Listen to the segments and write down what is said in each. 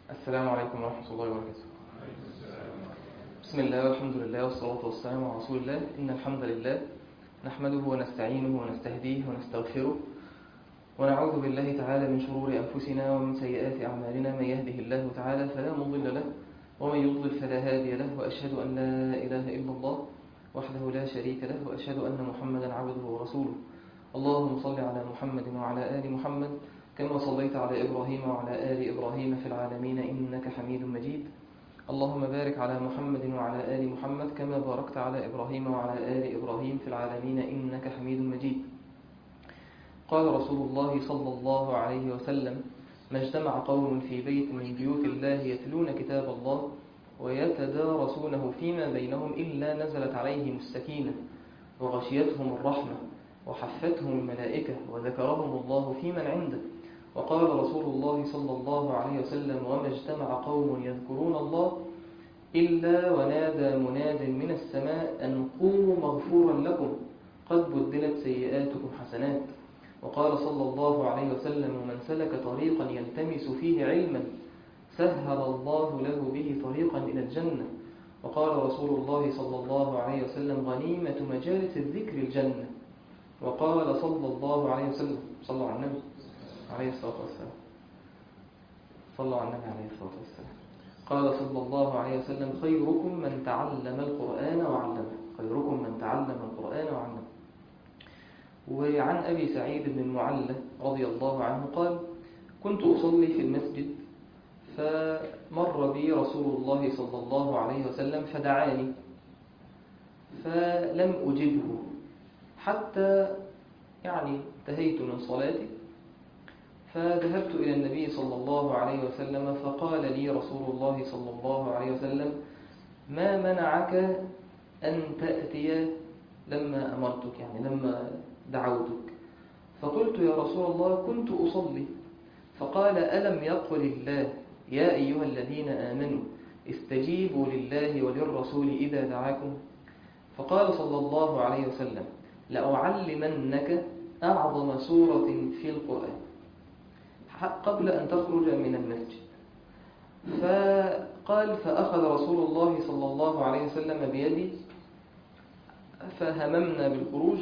السلام عليكم ورحمة الله وبركاته بسم الله والحمد لله والصلاة والسلام على رسول الله إن الحمد لله نحمده ونستعينه ونستهديه ونستغفره ونعوذ بالله تعالى من شرور أنفسنا ومن سيئات أعمالنا من يهده الله تعالى فلا مضل له ومن يضلل فلا هادي له وأشهد أن لا إله إلا الله وحده لا شريك له وأشهد أن محمدا عبده ورسوله اللهم صل على محمد وعلى آل محمد كما صليت على إبراهيم وعلى آل إبراهيم في العالمين إنك حميد مجيد اللهم بارك على محمد وعلى آل محمد كما باركت على إبراهيم وعلى آل إبراهيم في العالمين إنك حميد مجيد قال رسول الله صلى الله عليه وسلم ما اجتمع قوم في بيت من بيوت الله يتلون كتاب الله ويتدارسونه فيما بينهم إلا نزلت عليهم السكينة وغشيتهم الرحمة وحفتهم الملائكة وذكرهم الله في من عنده وقال رسول الله صلى الله عليه وسلم وما اجتمع قوم يذكرون الله إلا ونادى مناد من السماء أن قوموا مغفورا لكم قد بدلت سيئاتكم حسنات وقال صلى الله عليه وسلم ومن سلك طريقا يلتمس فيه علما سهل الله له به طريقا إلى الجنة وقال رسول الله صلى الله عليه وسلم غنيمة مجالس الذكر الجنة وقال صلى الله عليه وسلم صلى على النبي عليه الصلاة والسلام صلى على النبي عليه الصلاة والسلام قال صلى الله عليه وسلم خيركم من تعلم القرآن وعلمه خيركم من تعلم القرآن وعلمه وعن أبي سعيد بن المعلى رضي الله عنه قال كنت أصلي في المسجد فمر بي رسول الله صلى الله عليه وسلم فدعاني فلم أجبه حتى يعني انتهيت من صلاتي فذهبت إلى النبي صلى الله عليه وسلم فقال لي رسول الله صلى الله عليه وسلم ما منعك أن تأتي لما أمرتك يعني لما دعوتك فقلت يا رسول الله كنت أصلي فقال ألم يقل الله يا أيها الذين آمنوا استجيبوا لله وللرسول إذا دعاكم فقال صلى الله عليه وسلم لأعلمنك أعظم سورة في القرآن قبل أن تخرج من المسجد فقال فأخذ رسول الله صلى الله عليه وسلم بيدي فهممنا بالخروج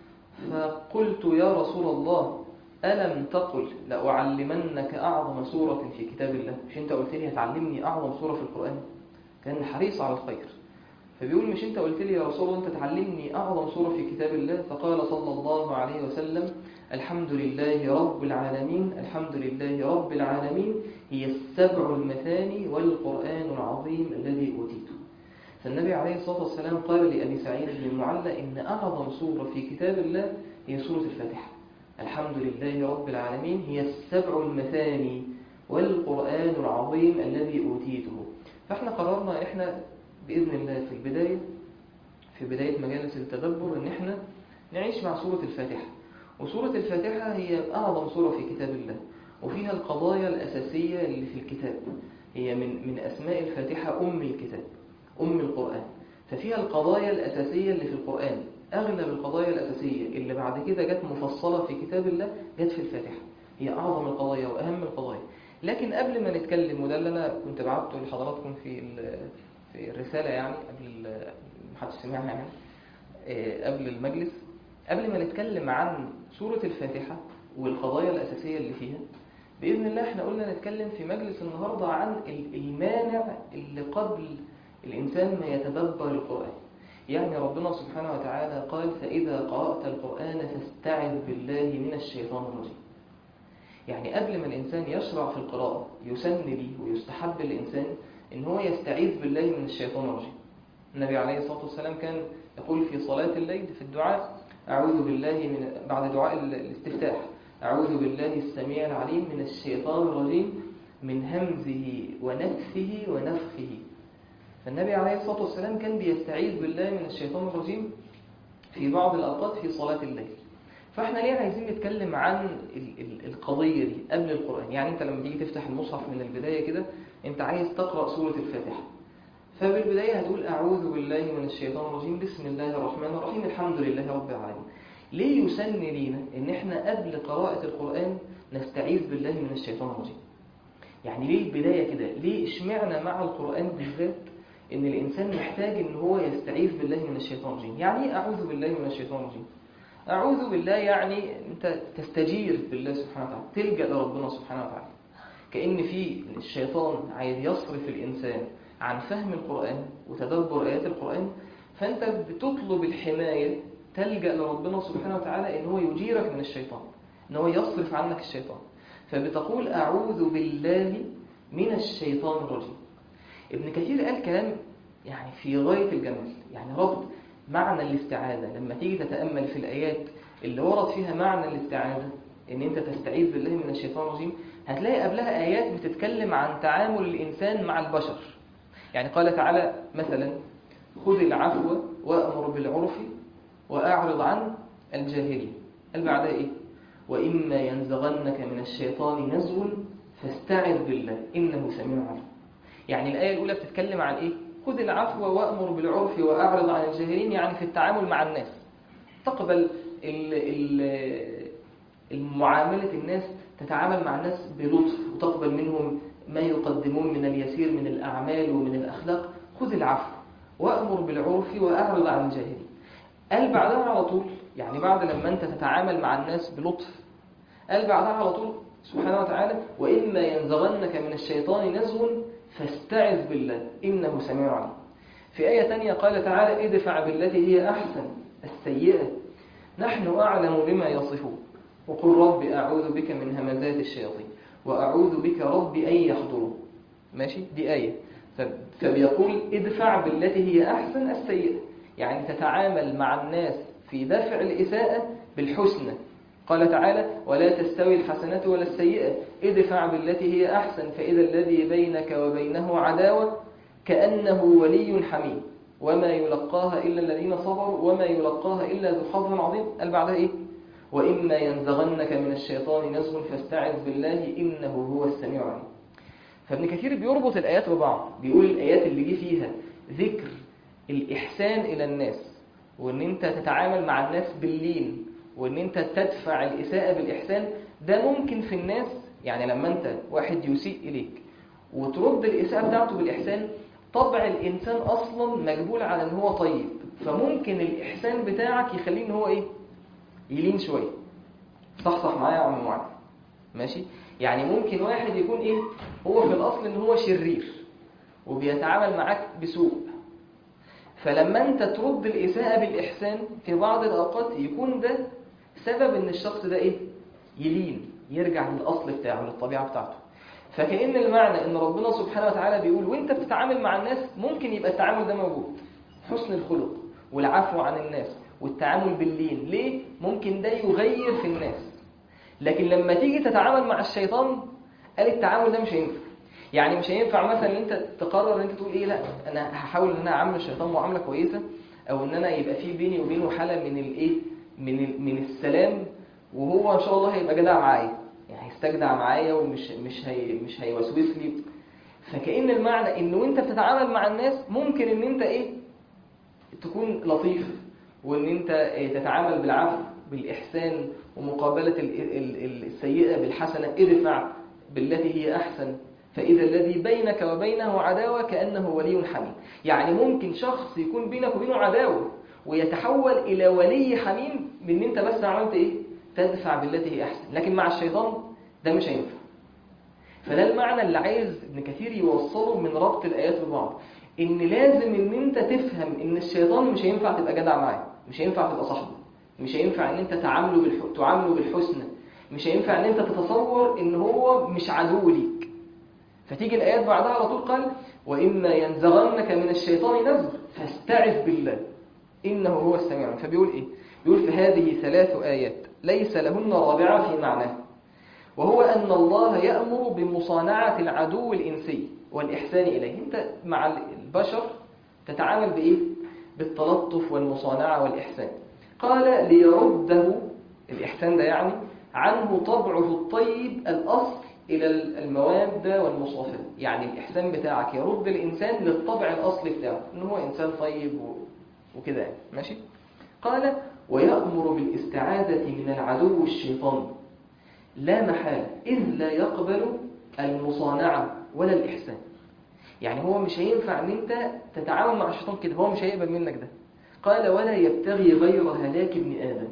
فقلت يا رسول الله ألم تقل لأعلمنك أعظم سورة في كتاب الله مش أنت قلت لي هتعلمني أعظم سورة في القرآن كان حريص على الخير فبيقول مش أنت قلت لي يا رسول الله أنت تعلمني أعظم سورة في كتاب الله فقال صلى الله عليه وسلم الحمد لله رب العالمين الحمد لله رب العالمين هي السبع المثاني والقرآن العظيم الذي أوتيته فالنبي عليه الصلاة والسلام قال لأبي سعيد بن المعلى إن أعظم سورة في كتاب الله هي سورة الفاتحة الحمد لله رب العالمين هي السبع المثاني والقرآن العظيم الذي أوتيته فإحنا قررنا إحنا بإذن الله في البداية في بداية مجالس التدبر إن إحنا نعيش مع سورة الفاتحة وسورة الفاتحة هي أعظم سورة في كتاب الله وفيها القضايا الأساسية اللي في الكتاب هي من من أسماء الفاتحة أم الكتاب أم القرآن ففيها القضايا الأساسية اللي في القرآن أغلب القضايا الأساسية اللي بعد كده جت مفصلة في كتاب الله جت في الفاتحة هي أعظم القضايا وأهم القضايا لكن قبل ما نتكلم وده اللي أنا كنت بعته لحضراتكم في في الرسالة يعني قبل محدش سمعنا يعني قبل المجلس قبل ما نتكلم عن سورة الفاتحة والقضايا الأساسية اللي فيها بإذن الله احنا قلنا نتكلم في مجلس النهاردة عن المانع اللي قبل الإنسان ما يتدبر القرآن يعني ربنا سبحانه وتعالى قال فإذا قرأت القرآن فاستعذ بالله من الشيطان الرجيم يعني قبل ما الإنسان يشرع في القراءة يسن لي ويستحب الإنسان إن هو يستعيذ بالله من الشيطان الرجيم النبي عليه الصلاة والسلام كان يقول في صلاة الليل في الدعاء أعوذ بالله من بعد دعاء الاستفتاح أعوذ بالله السميع العليم من الشيطان الرجيم من همزه ونفثه ونفخه فالنبي عليه الصلاة والسلام كان بيستعيذ بالله من الشيطان الرجيم في بعض الأوقات في صلاة الليل فاحنا ليه عايزين نتكلم عن القضية دي قبل القرآن يعني انت لما تيجي تفتح المصحف من البداية كده انت عايز تقرأ سورة الفاتحة فبالبداية هتقول أعوذ بالله من الشيطان الرجيم بسم الله الرحمن الرحيم الحمد لله رب العالمين ليه يسن لينا ان احنا قبل قراءة القرآن نستعيذ بالله من الشيطان الرجيم يعني ليه البداية كده ليه اشمعنا مع القرآن بالذات ان الانسان محتاج ان هو يستعيذ بالله من الشيطان الرجيم يعني ايه اعوذ بالله من الشيطان الرجيم اعوذ بالله يعني انت تستجير بالله سبحانه وتعالى تلجأ لربنا سبحانه وتعالى كأن في الشيطان عايز يصرف الانسان عن فهم القرآن وتدبر آيات القرآن فانت بتطلب الحماية تلجأ لربنا سبحانه وتعالى ان هو يجيرك من الشيطان ان هو يصرف عنك الشيطان فبتقول اعوذ بالله من الشيطان الرجيم ابن كثير قال كلام يعني في غاية الجمال يعني ربط معنى الاستعاذة لما تيجي تتأمل في الآيات اللي ورد فيها معنى الاستعاذة ان انت تستعيذ بالله من الشيطان الرجيم هتلاقي قبلها آيات بتتكلم عن تعامل الإنسان مع البشر يعني قال تعالى مثلا خذ العفو وأمر بالعرف وأعرض عن الجاهلين قال بعدها إيه وإما ينزغنك من الشيطان نزغ فاستعذ بالله إنه سميع عليم يعني الآية الأولى بتتكلم عن إيه خذ العفو وأمر بالعرف وأعرض عن الجاهلين يعني في التعامل مع الناس تقبل المعاملة الناس تتعامل مع الناس بلطف وتقبل منهم ما يقدمون من اليسير من الأعمال ومن الأخلاق خذ العفو وأمر بالعرف وأعرض عن الجاهلين قال بعدها على طول يعني بعد لما أنت تتعامل مع الناس بلطف قال بعدها على طول سبحانه وتعالى وإما ينزغنك من الشيطان نزغ فاستعذ بالله إنه سميع عليم في آية تانية قال تعالى ادفع بالتي هي أحسن السيئة نحن أعلم بما يصفون وقل رب أعوذ بك من همزات الشياطين وأعوذ بك رب أن يحضرون ماشي دي آية فبيقول ادفع بالتي هي أحسن السيئة يعني تتعامل مع الناس في دفع الإساءة بالحسنى قال تعالى ولا تستوي الحسنة ولا السيئة ادفع بالتي هي أحسن فإذا الذي بينك وبينه عداوة كأنه ولي حميم وما يلقاها إلا الذين صبروا وما يلقاها إلا ذو حظ عظيم قال بعدها إيه وإما ينزغنك من الشيطان نزغ فاستعذ بالله إنه هو السميع العليم فابن كثير بيربط الآيات ببعض بيقول الآيات اللي جه فيها ذكر الإحسان إلى الناس وإن أنت تتعامل مع الناس باللين وإن أنت تدفع الإساءة بالإحسان ده ممكن في الناس يعني لما أنت واحد يسيء إليك وترد الإساءة بتاعته بالإحسان طبع الإنسان أصلا مجبول على أن هو طيب فممكن الإحسان بتاعك يخليه أن هو إيه يلين شوية صح صح معايا يا عم معاذ ماشي يعني ممكن واحد يكون إيه هو في الأصل أن هو شرير وبيتعامل معاك بسوء فلما أنت ترد الإساءة بالإحسان في بعض الأوقات يكون ده سبب أن الشخص ده إيه يلين يرجع للأصل بتاعه للطبيعة بتاعته فكأن المعنى ان ربنا سبحانه وتعالى بيقول وانت بتتعامل مع الناس ممكن يبقى التعامل ده موجود حسن الخلق والعفو عن الناس والتعامل باللين ليه؟ ممكن ده يغير في الناس لكن لما تيجي تتعامل مع الشيطان قال التعامل ده مش هينفع يعني مش هينفع مثلا ان انت تقرر ان انت تقول ايه لا انا هحاول ان انا اعامل الشيطان معامله كويسه او ان انا يبقى في بيني وبينه حاله من الايه من من السلام وهو ان شاء الله هيبقى جدع معايا يعني هيستجدع معايا ومش مش هي مش هيوسوس لي فكأن المعنى ان وانت بتتعامل مع الناس ممكن ان انت ايه تكون لطيف وان انت تتعامل بالعفو بالاحسان ومقابله السيئه بالحسنه ادفع بالتي هي احسن فاذا الذي بينك وبينه عداوه كانه ولي حميم يعني ممكن شخص يكون بينك وبينه عداوه ويتحول الى ولي حميم من ان انت بس عملت ايه تدفع بالتي هي أحسن لكن مع الشيطان ده مش هينفع فده المعنى اللي عايز ابن كثير يوصله من ربط الآيات ببعض إن لازم إن أنت تفهم إن الشيطان مش هينفع تبقى جدع معاه مش هينفع تبقى صاحبه مش هينفع إن أنت تعامله بالح... تعامله بالحسنى مش هينفع إن أنت تتصور إن هو مش عدو ليك فتيجي الآيات بعدها على طول قال وإما ينزغنك من الشيطان نزغ فاستعذ بالله إنه هو السميع فبيقول إيه؟ بيقول في هذه ثلاث آيات ليس لهن رابعة في معناه وهو أن الله يأمر بمصانعة العدو الإنسي والإحسان إليه أنت مع البشر تتعامل بإيه؟ بالتلطف والمصانعة والإحسان قال ليرده الإحسان ده يعني عنه طبعه الطيب الأصل إلى المواد والمصافة يعني الإحسان بتاعك يرد الإنسان للطبع الأصلي بتاعه إنه هو إنسان طيب وكده يعني ماشي قال ويأمر بالاستعاذة من العدو الشيطان لا محالة إذ لا يقبل المصانعة ولا الإحسان يعني هو مش هينفع ان انت تتعامل مع الشيطان كده هو مش هيقبل منك ده قال ولا يبتغي غير هلاك ابن آدم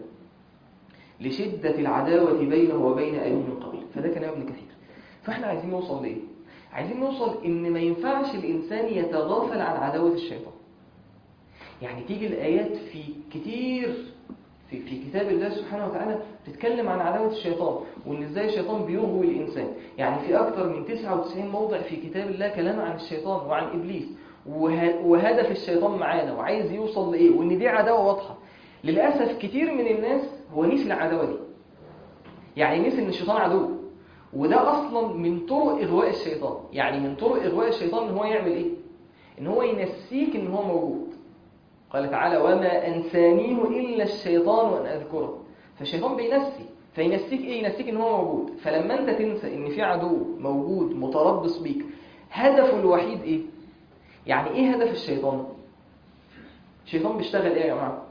لشدة العداوة بينه وبين أبيه من قبل فده كلام ابن كثير فاحنا عايزين نوصل لإيه؟ عايزين نوصل إن ما ينفعش الإنسان يتغافل عن عداوة الشيطان يعني تيجي الآيات في كتير في, في كتاب الله سبحانه وتعالى بتتكلم عن عداوة الشيطان وإن إزاي الشيطان بيغوي الإنسان يعني في أكتر من 99 موضع في كتاب الله كلام عن الشيطان وعن إبليس وه- وهدف الشيطان معانا وعايز يوصل لإيه وإن دي عداوة واضحة للأسف كتير من الناس هو نسي العداوة دي يعني نسي إن الشيطان عدو وده أصلا من طرق إغواء الشيطان يعني من طرق إغواء الشيطان إن هو يعمل إيه إن هو ينسيك إن هو موجود قال تعالى وما أنسانيه إلا الشيطان أن أذكره فالشيطان بينسي فينسيك إيه ينسيك إن هو موجود فلما أنت تنسى إن في عدو موجود متربص بيك هدفه الوحيد إيه يعني إيه هدف الشيطان الشيطان بيشتغل إيه يا جماعة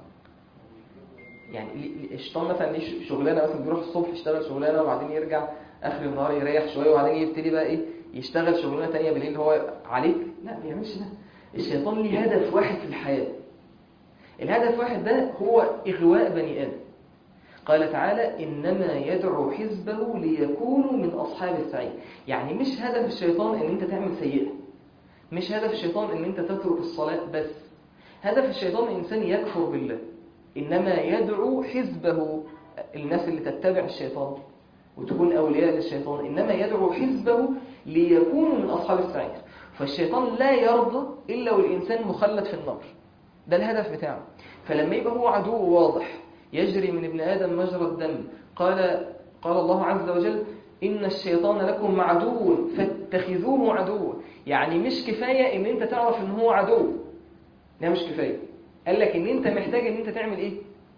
يعني ليه- الشيطان مثلا ليه شغلانه مثلا بيروح الصبح يشتغل شغلانه وبعدين يرجع اخر النهار يريح شويه وبعدين يبتدي بقى ايه يشتغل شغلانه تانية بالليل هو عليك لا ما بيعملش ده الشيطان ليه هدف واحد في الحياه الهدف واحد ده هو اغواء بني ادم قال تعالى انما يدعو حزبه ليكونوا من اصحاب السعير يعني مش هدف الشيطان ان انت تعمل سيئه مش هدف الشيطان ان انت تترك الصلاه بس هدف الشيطان الانسان يكفر بالله إنما يدعو حزبه الناس اللي تتبع الشيطان وتكون أولياء للشيطان إنما يدعو حزبه ليكونوا من أصحاب السعير فالشيطان لا يرضى إلا والإنسان مخلد في النار ده الهدف بتاعه فلما يبقى هو عدو واضح يجري من ابن آدم مجرى الدم قال قال الله عز وجل إن الشيطان لكم عدو فاتخذوه عدوا يعني مش كفاية إن أنت تعرف إن هو عدو ده مش كفاية قال لك ان انت محتاج ان انت تعمل ايه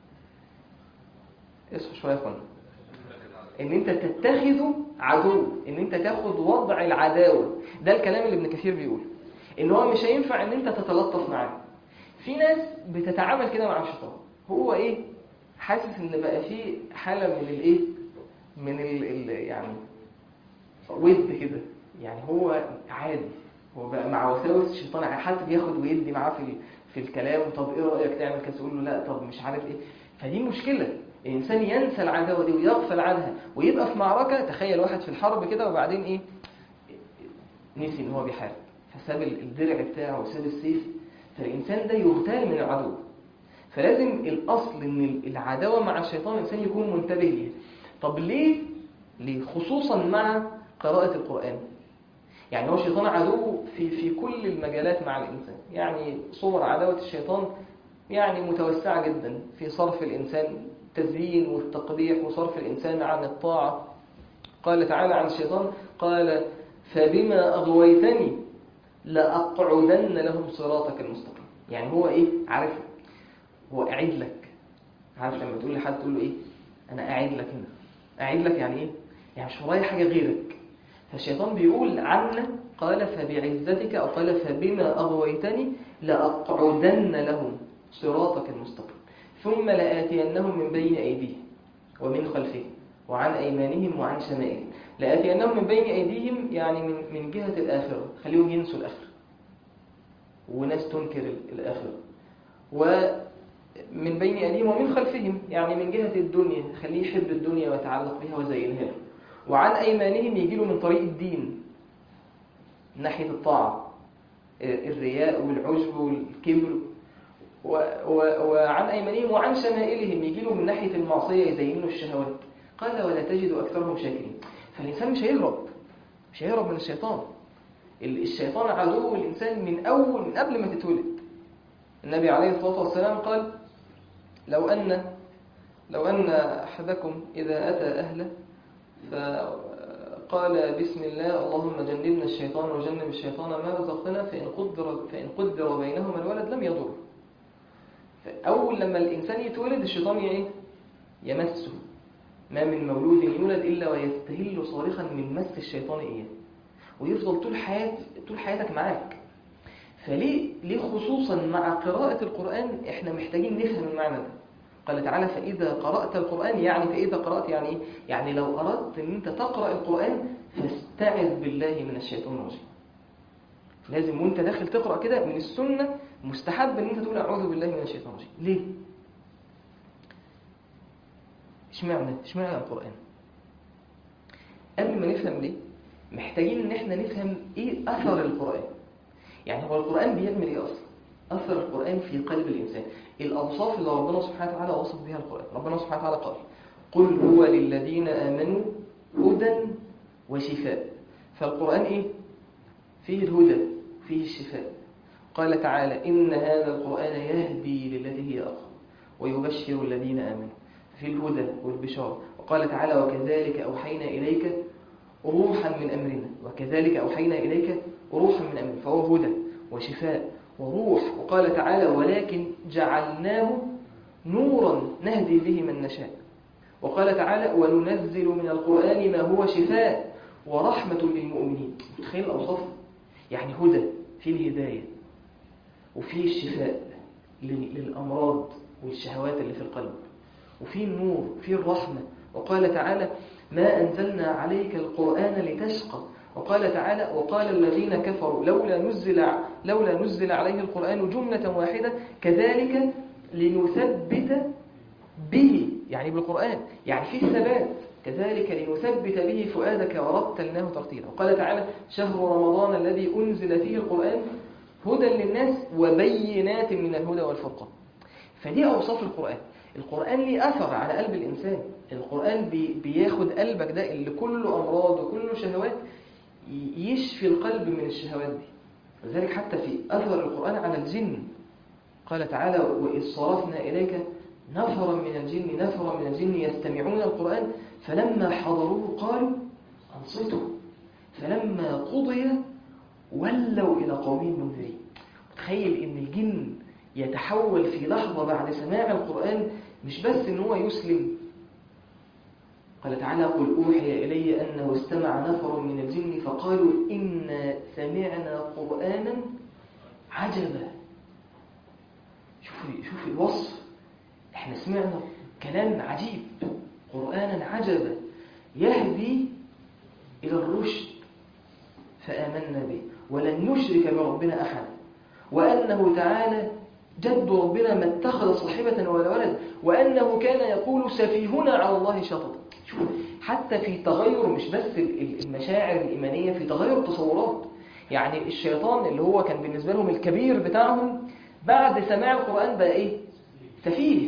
اصحوا شويه يا اخوانا ان انت تتخذه عدو ان انت تاخد وضع العداوه ده الكلام اللي ابن كثير بيقول ان هو مش هينفع ان انت تتلطف معاه في ناس بتتعامل كده مع الشيطان هو ايه حاسس ان بقى في حاله من الايه من ال ال يعني ود كده يعني هو عادي هو بقى مع وساوس الشيطان حد بياخد ويدي معاه في ال- في الكلام طب ايه رايك تعمل كذا يقول له لا طب مش عارف ايه فدي مشكله الانسان ينسى العداوه دي ويغفل عنها ويبقى في معركه تخيل واحد في الحرب كده وبعدين ايه نسي ان هو بيحارب فساب ال- الدرع بتاعه وساب السيف فالانسان ده يغتال من العدو فلازم الاصل ان العداوه مع الشيطان الانسان يكون منتبه ليها طب ليه ليه خصوصا مع قراءه القران يعني هو الشيطان عدو في في كل المجالات مع الإنسان يعني صور عداوة الشيطان يعني متوسعة جدا في صرف الإنسان التزيين والتقبيح وصرف الإنسان عن الطاعة قال تعالى عن الشيطان قال فبما أغويتني لأقعدن لهم صراطك المستقيم يعني هو إيه عارف هو أعيد لك عارف لما تقول لحد تقول له إيه أنا أعيد لك هنا أعيد لك يعني إيه يعني مش ورايا حاجة غيرك فالشيطان بيقول عنا قال فبعزتك أو قال فبما أغويتني لأقعدن لهم صراطك المستقيم ثم لآتينهم من بين أيديهم ومن خلفهم وعن أيمانهم وعن شمائلهم لآتينهم من بين أيديهم يعني من من جهة الآخرة خليهم ينسوا الآخرة وناس تنكر الآخرة ومن بين أيديهم ومن خلفهم يعني من جهة الدنيا خليه يحب الدنيا ويتعلق بها وزينها له وعن أيمانهم يجي له من طريق الدين من ناحية الطاعة الرياء والعجب والكبر و و وعن أيمانهم وعن شمائلهم يجي له من ناحية المعصية يزين له الشهوات قال ولا تجد أكثرهم شاكرين فالإنسان مش هيهرب مش هيهرب من الشيطان الشيطان عدو الإنسان من أول من قبل ما تتولد النبي عليه الصلاة والسلام قال لو أن لو أن أحدكم إذا أتى أهله فقال بسم الله اللهم جنبنا الشيطان وجنب الشيطان ما رزقنا فإن قدر, فإن قدر بينهما الولد لم يضر أول لما الإنسان يتولد الشيطان إيه؟ يمسه ما من مولود يولد إلا ويستهل صارخا من مس الشيطان إياه ويفضل طول حياة طول حياتك معاك فليه ليه خصوصا مع قراءة القرآن احنا محتاجين نفهم المعنى ده قال تعالى فإذا قرأت القرآن يعني فإذا قرأت يعني إيه؟ يعني لو أردت أن أنت تقرأ القرآن فاستعذ بالله من الشيطان الرجيم لازم وانت داخل تقرأ كده من السنة مستحب ان انت تقول اعوذ بالله من الشيطان الرجيم ليه اشمعنى اشمعنى القرآن قبل ما نفهم ليه محتاجين ان احنا نفهم ايه اثر القرآن يعني هو القرآن بيعمل ايه اصلا اثر القرآن في قلب الانسان الاوصاف اللي ربنا سبحانه وتعالى وصف بها القرآن ربنا سبحانه وتعالى قال قل هو للذين امنوا هدى وشفاء فالقرآن ايه فيه الهدى فيه الشفاء قال تعالى إن هذا القرآن يهدي للتي هي أقوم ويبشر الذين آمنوا في الهدى والبشارة وقال تعالى وكذلك أوحينا إليك روحا من أمرنا وكذلك أوحينا إليك روحا من أمرنا فهو هدى وشفاء وروح وقال تعالى ولكن جعلناه نورا نهدي به من نشاء وقال تعالى وننزل من القرآن ما هو شفاء ورحمة للمؤمنين تخيل الأوصاف يعني هدى في الهداية وفي الشفاء للأمراض والشهوات اللي في القلب وفي النور وفي الرحمة وقال تعالى ما أنزلنا عليك القرآن لتشقى وقال تعالى وقال الذين كفروا لولا نزل لولا نزل عليه القرآن جملة واحدة كذلك لنثبت به يعني بالقرآن يعني في الثبات كذلك لنثبت به فؤادك ورتلناه ترتيلا وقال تعالى شهر رمضان الذي أنزل فيه القرآن هدى للناس وبينات من الهدى والفرقان فدي أوصاف القرآن القرآن ليه أثر على قلب الإنسان القرآن بي بياخد قلبك ده اللي كله أمراض وكله شهوات يشفي القلب من الشهوات دي لذلك حتى في أثر القرآن على الجن قال تعالى وإذ صرفنا إليك نفرا من الجن نفرا من الجن يستمعون القرآن فلما حضروه قالوا أنصتوا فلما قضي ولوا إلى قومهم منذرين تخيل إن الجن يتحول في لحظة بعد سماع القرآن مش بس إن هو يسلم قال تعالى قل أوحي إلي أنه استمع نفر من الجن فقالوا إنا سمعنا قرآنا عجبا شوفوا شوفوا الوصف احنا سمعنا كلام عجيب قرآنا عجبا يهدي إلى الرشد فآمنا به ولن نشرك بربنا أحد وأنه تعالى جد ربنا ما اتخذ صاحبة ولا ولد وأنه كان يقول سفيهنا على الله شطط شوف حتى في تغير مش بس المشاعر الإيمانية في تغير التصورات يعني الشيطان اللي هو كان بالنسبة لهم الكبير بتاعهم بعد سماع القرآن بقى إيه سفيه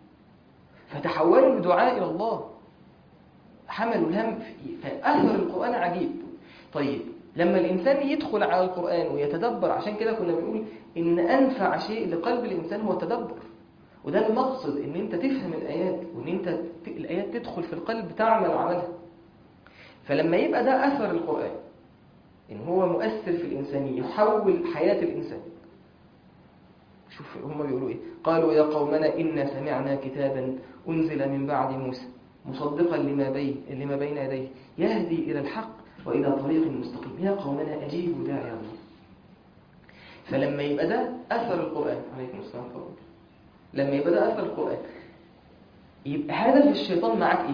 فتحولوا لدعاء إلى الله حملوا الهم فأثر القرآن عجيب طيب لما الإنسان يدخل على القرآن ويتدبر عشان كده كنا بنقول إن أنفع شيء لقلب الإنسان هو التدبر وده المقصد إن أنت تفهم الآيات وإن أنت الآيات تدخل في القلب تعمل عملها فلما يبقى ده أثر القرآن إن هو مؤثر في الإنسان يحول حياة الإنسان شوف هم بيقولوا إيه قالوا يا قومنا إنا سمعنا كتابا أنزل من بعد موسى مصدقا لما بين لما بين يديه يهدي إلى الحق وإلى طريق مستقيم يا قومنا أجيبوا داعي الله فلما يبقى ده أثر القرآن عليكم السلام عليكم لما يبقى ده أثر القرآن يبقى هدف الشيطان معاك إيه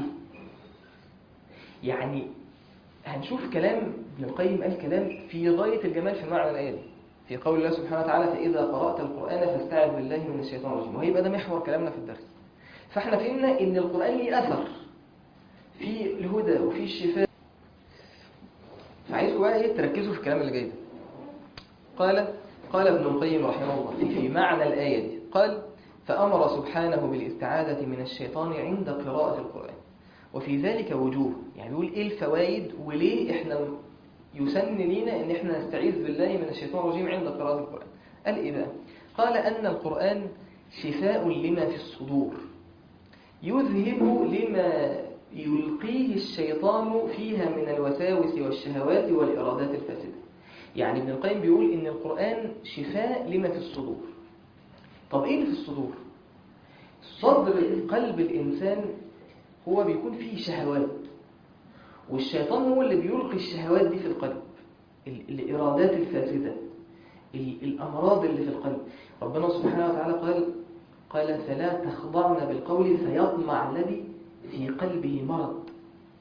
يعني هنشوف كلام ابن القيم قال كلام في غاية الجمال في معنى الآية دي في قول الله سبحانه وتعالى فإذا قرأت القرآن فاستعذ بالله من الشيطان الرجيم وهيبقى ده محور كلامنا في الدرس فاحنا فهمنا ان القرآن ليه أثر في الهدى وفي الشفاء فعايزكم بقى ايه تركزوا في الكلام اللي جاي ده قال قال ابن القيم رحمه الله في معنى الآية دي قال فأمر سبحانه بالاستعاذة من الشيطان عند قراءة القرآن وفي ذلك وجوه يعني بيقول ايه الفوائد وليه احنا يسن لينا ان احنا نستعيذ بالله من الشيطان الرجيم عند قراءة القرآن قال ايه بقى قال أن القرآن شفاء لما في الصدور يذهب لما يلقيه الشيطان فيها من الوساوس والشهوات والإرادات الفاسدة يعني ابن القيم بيقول إن القرآن شفاء لما في الصدور طب إيه اللي في الصدور؟ صدر قلب الإنسان هو بيكون فيه شهوات والشيطان هو اللي بيلقي الشهوات دي في القلب الإرادات الفاسدة الأمراض اللي في القلب ربنا سبحانه وتعالى قال قال فلا تخضعن بالقول فيطمع الذي في قلبه مرض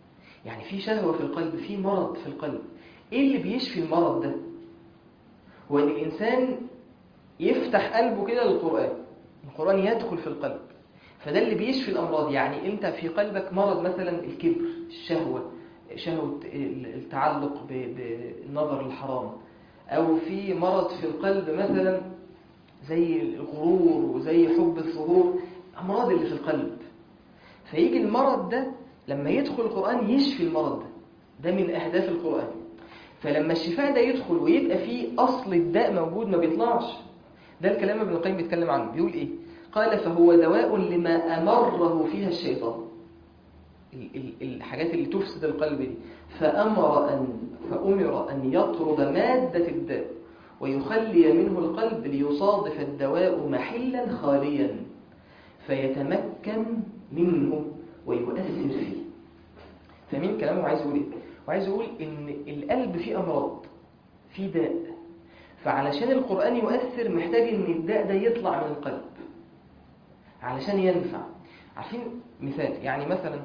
يعني في شهوة في القلب في مرض في القلب ايه اللي بيشفي المرض ده هو ان الانسان يفتح قلبه كده للقرآن القرآن يدخل في القلب فده اللي بيشفي الأمراض يعني أنت في قلبك مرض مثلا الكبر الشهوة شهوة التعلق بالنظر الحرام أو في مرض في القلب مثلا زي الغرور وزي حب الظهور أمراض اللي في القلب فيجي المرض ده لما يدخل القرآن يشفي المرض ده ده من أهداف القرآن فلما الشفاء ده يدخل ويبقى فيه أصل الداء موجود ما بيطلعش ده الكلام ابن القيم بيتكلم عنه بيقول إيه قال فهو دواء لما أمره فيها الشيطان الحاجات اللي تفسد القلب دي فأمر أن فأمر أن يطرد مادة الداء ويخلي منه القلب ليصادف الدواء محلا خاليا فيتمكن منه ويؤثر فيه فمين كلامه عايز يقول ايه وعايز يقول ان القلب فيه امراض فيه داء فعلشان القرآن يؤثر محتاج ان الداء ده يطلع من القلب علشان ينفع عارفين مثال يعني مثلا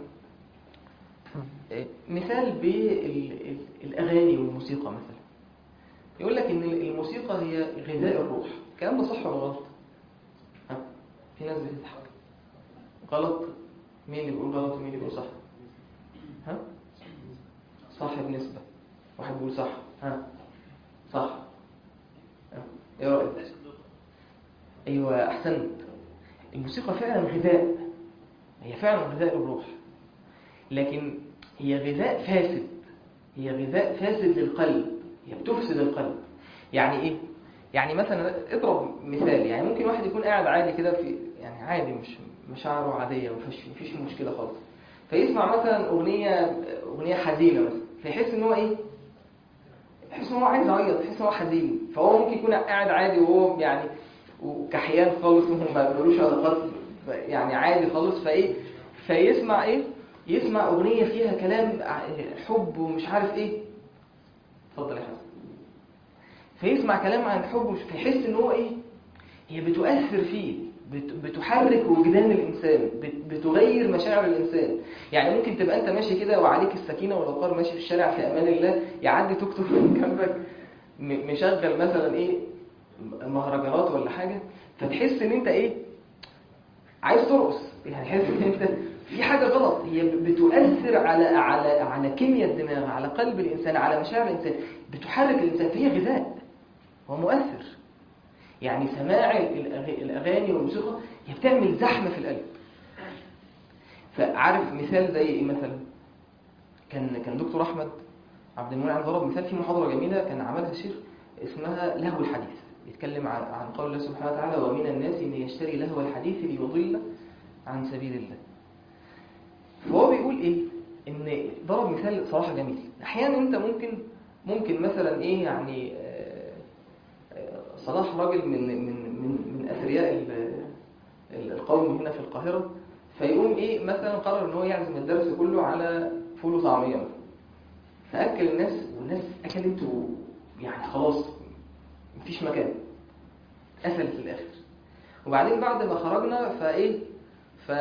مثال بالأغاني والموسيقى مثلا يقول لك ان الموسيقى هي غذاء الروح الكلام ده صح ولا غلط ها في ناس بتضحك غلط مين اللي بيقول غلط ومين اللي بيقول صح ها صح بنسبة واحد بيقول صح ها صح ايه رأيك ايوه احسنت الموسيقى فعلا غذاء هي فعلا غذاء الروح لكن هي غذاء فاسد هي غذاء فاسد للقلب هي بتفسد القلب يعني ايه يعني مثلا اضرب مثال يعني ممكن واحد يكون قاعد عادي كده في يعني عادي مش مشاعره عاديه مفيش مفيش مشكله خالص فيسمع مثلا اغنيه اغنيه حزينه مثلا فيحس ان هو ايه يحس ان هو عايز يعيط يحس ان هو حزين فهو ممكن يكون قاعد عادي وهو يعني وكحيان خالص ما ملوش علاقات يعني عادي خالص فايه فيسمع ايه يسمع اغنيه فيها كلام حب ومش عارف ايه اتفضل يا حسن فيسمع كلام عن الحب فيحس ان هو ايه هي بتؤثر فيه بتحرك وجدان الانسان بتغير مشاعر الانسان يعني ممكن تبقى انت ماشي كده وعليك السكينه والوقار ماشي في الشارع في امان الله يعدي توك توك من جنبك مشغل مثلا ايه مهرجانات ولا حاجه فتحس ان انت ايه عايز ترقص يعني تحس ان انت في حاجه غلط هي بتؤثر على على على كيمياء الدماغ على قلب الانسان على مشاعر الانسان بتحرك الانسان فهي غذاء هو مؤثر يعني سماع الاغاني والموسيقى هي بتعمل زحمه في القلب فعارف مثال زي ايه مثلا كان كان دكتور احمد عبد المنعم ضرب مثال في محاضره جميله كان عملها الشيخ اسمها لهو الحديث بيتكلم عن عن قول الله سبحانه وتعالى ومن الناس من يشتري لهو الحديث ليضل عن سبيل الله فهو بيقول ايه ان ضرب مثال صراحه جميل احيانا انت ممكن ممكن مثلا ايه يعني صلاح راجل من من من من اثرياء القوم هنا في القاهره فيقوم ايه مثلا قرر ان هو يعزم الدرس كله على فول وطعميه مثلا فاكل الناس والناس اكلت يعني خلاص مفيش مكان قفلت في الاخر وبعدين بعد ما خرجنا فايه ف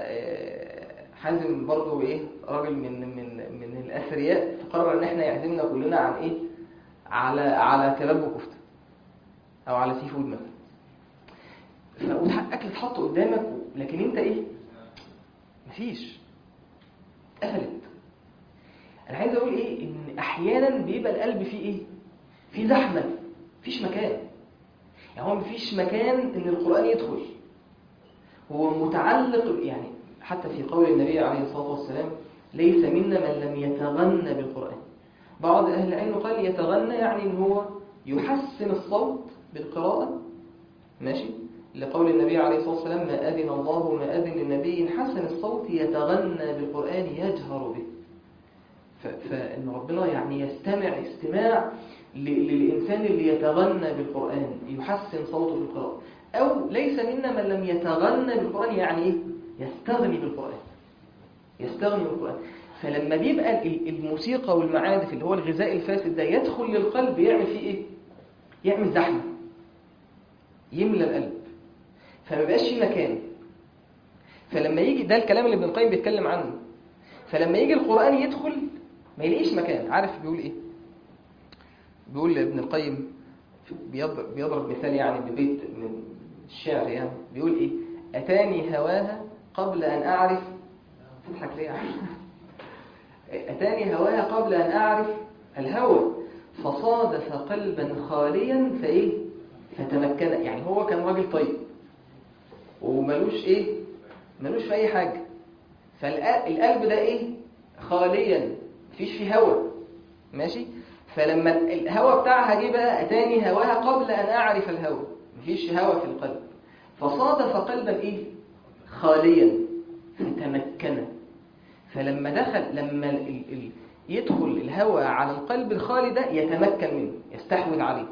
حازم برضه ايه راجل من من من الاثرياء فقرر ان احنا يعزمنا كلنا عن ايه على على كباب وكفته او على سي فود مثلا فالاكل اتحط قدامك لكن انت ايه مفيش قفلت انا عايز اقول ايه ان احيانا بيبقى القلب فيه ايه فيه زحمه مفيش مكان يعني هو مفيش مكان ان القران يدخل هو متعلق يعني حتى في قول النبي عليه الصلاه والسلام ليس منا من لم يتغنى بالقران بعض اهل العلم قال يتغنى يعني ان هو يحسن الصوت بالقراءه ماشي لقول النبي عليه الصلاه والسلام ما اذن الله ما اذن لنبي حسن الصوت يتغنى بالقران يجهر به فان ربنا يعني يستمع استماع للإنسان اللي يتغنى بالقرآن يحسن صوته في القراءة أو ليس منا من لم يتغنى بالقرآن يعني إيه؟ يستغني بالقرآن يستغني بالقرآن فلما بيبقى الموسيقى والمعازف اللي هو الغذاء الفاسد ده يدخل للقلب يعمل فيه إيه؟ يعمل زحمة يملى القلب فما بقاش فيه مكان فلما يجي ده الكلام اللي ابن القيم بيتكلم عنه فلما يجي القرآن يدخل ما يلاقيش مكان عارف بيقول ايه بيقول ابن القيم بيضرب, بيضرب مثال يعني ببيت من الشعر يعني بيقول ايه اتاني هواها قبل ان اعرف تضحك ليه يعني اتاني هواها قبل ان اعرف الهوى فصادف قلبا خاليا فايه فتمكن يعني هو كان راجل طيب وملوش ايه ملوش في اي حاجه فالقلب ده ايه خاليا مفيش فيه هوى ماشي فلما الهوى بتاعها جه بقى اتاني هواها قبل ان اعرف الهوى مفيش هوى في القلب فصادف قلبا ايه خاليا فتمكن فلما دخل لما ال ال يدخل الهوى على القلب الخالي ده يتمكن منه يستحوذ عليه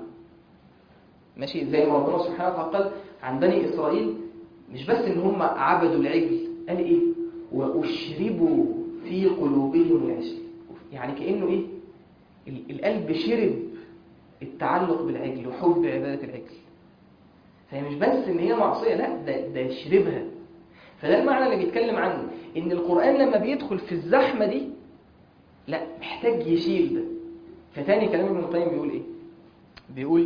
ماشي زي ما ربنا سبحانه وتعالى قال عن بني اسرائيل مش بس ان هم عبدوا العجل قال ايه واشربوا في قلوبهم العجل يعني كانه ايه القلب شرب التعلق بالعجل وحب عباده العجل فهي مش بس ان هي معصيه لا ده ده شربها فده المعنى اللي بيتكلم عنه ان القران لما بيدخل في الزحمه دي لا محتاج يشيل ده فتاني كلام ابن القيم بيقول ايه بيقول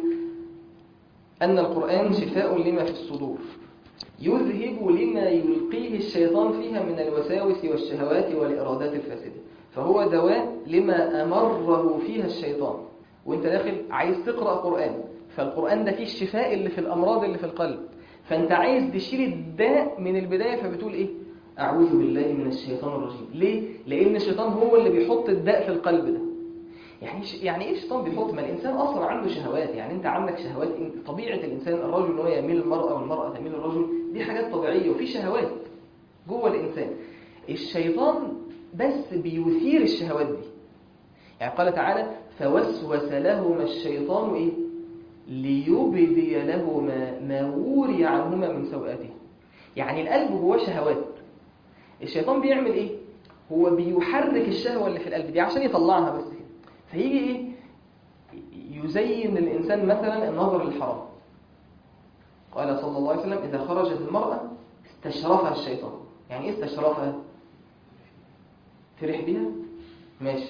ان القران شفاء لما في الصدور يذهب لما يلقيه الشيطان فيها من الوساوس والشهوات والإرادات الفاسدة فهو دواء لما أمره فيها الشيطان وانت داخل عايز تقرأ قرآن فالقرآن ده فيه الشفاء اللي في الأمراض اللي في القلب فانت عايز تشيل الداء من البداية فبتقول ايه أعوذ بالله من الشيطان الرجيم ليه؟ لأن الشيطان هو اللي بيحط الداء في القلب ده يعني يعني ايه الشيطان بيحط ما الانسان اصلا عنده شهوات يعني انت عندك شهوات طبيعه الانسان الرجل ان هو يميل للمراه والمراه تميل للرجل دي حاجات طبيعيه وفي شهوات جوه الانسان الشيطان بس بيثير الشهوات دي يعني قال تعالى فوسوس لهما الشيطان ايه ليبدي لهما ما وري عنهما من سوءاته يعني القلب جواه شهوات الشيطان بيعمل ايه هو بيحرك الشهوه اللي في القلب دي عشان يطلعها بس كده فيجي ايه يزين الانسان مثلا النظر للحرام قال صلى الله عليه وسلم اذا خرجت المراه استشرفها الشيطان يعني ايه استشرفها فرح بيها ماشي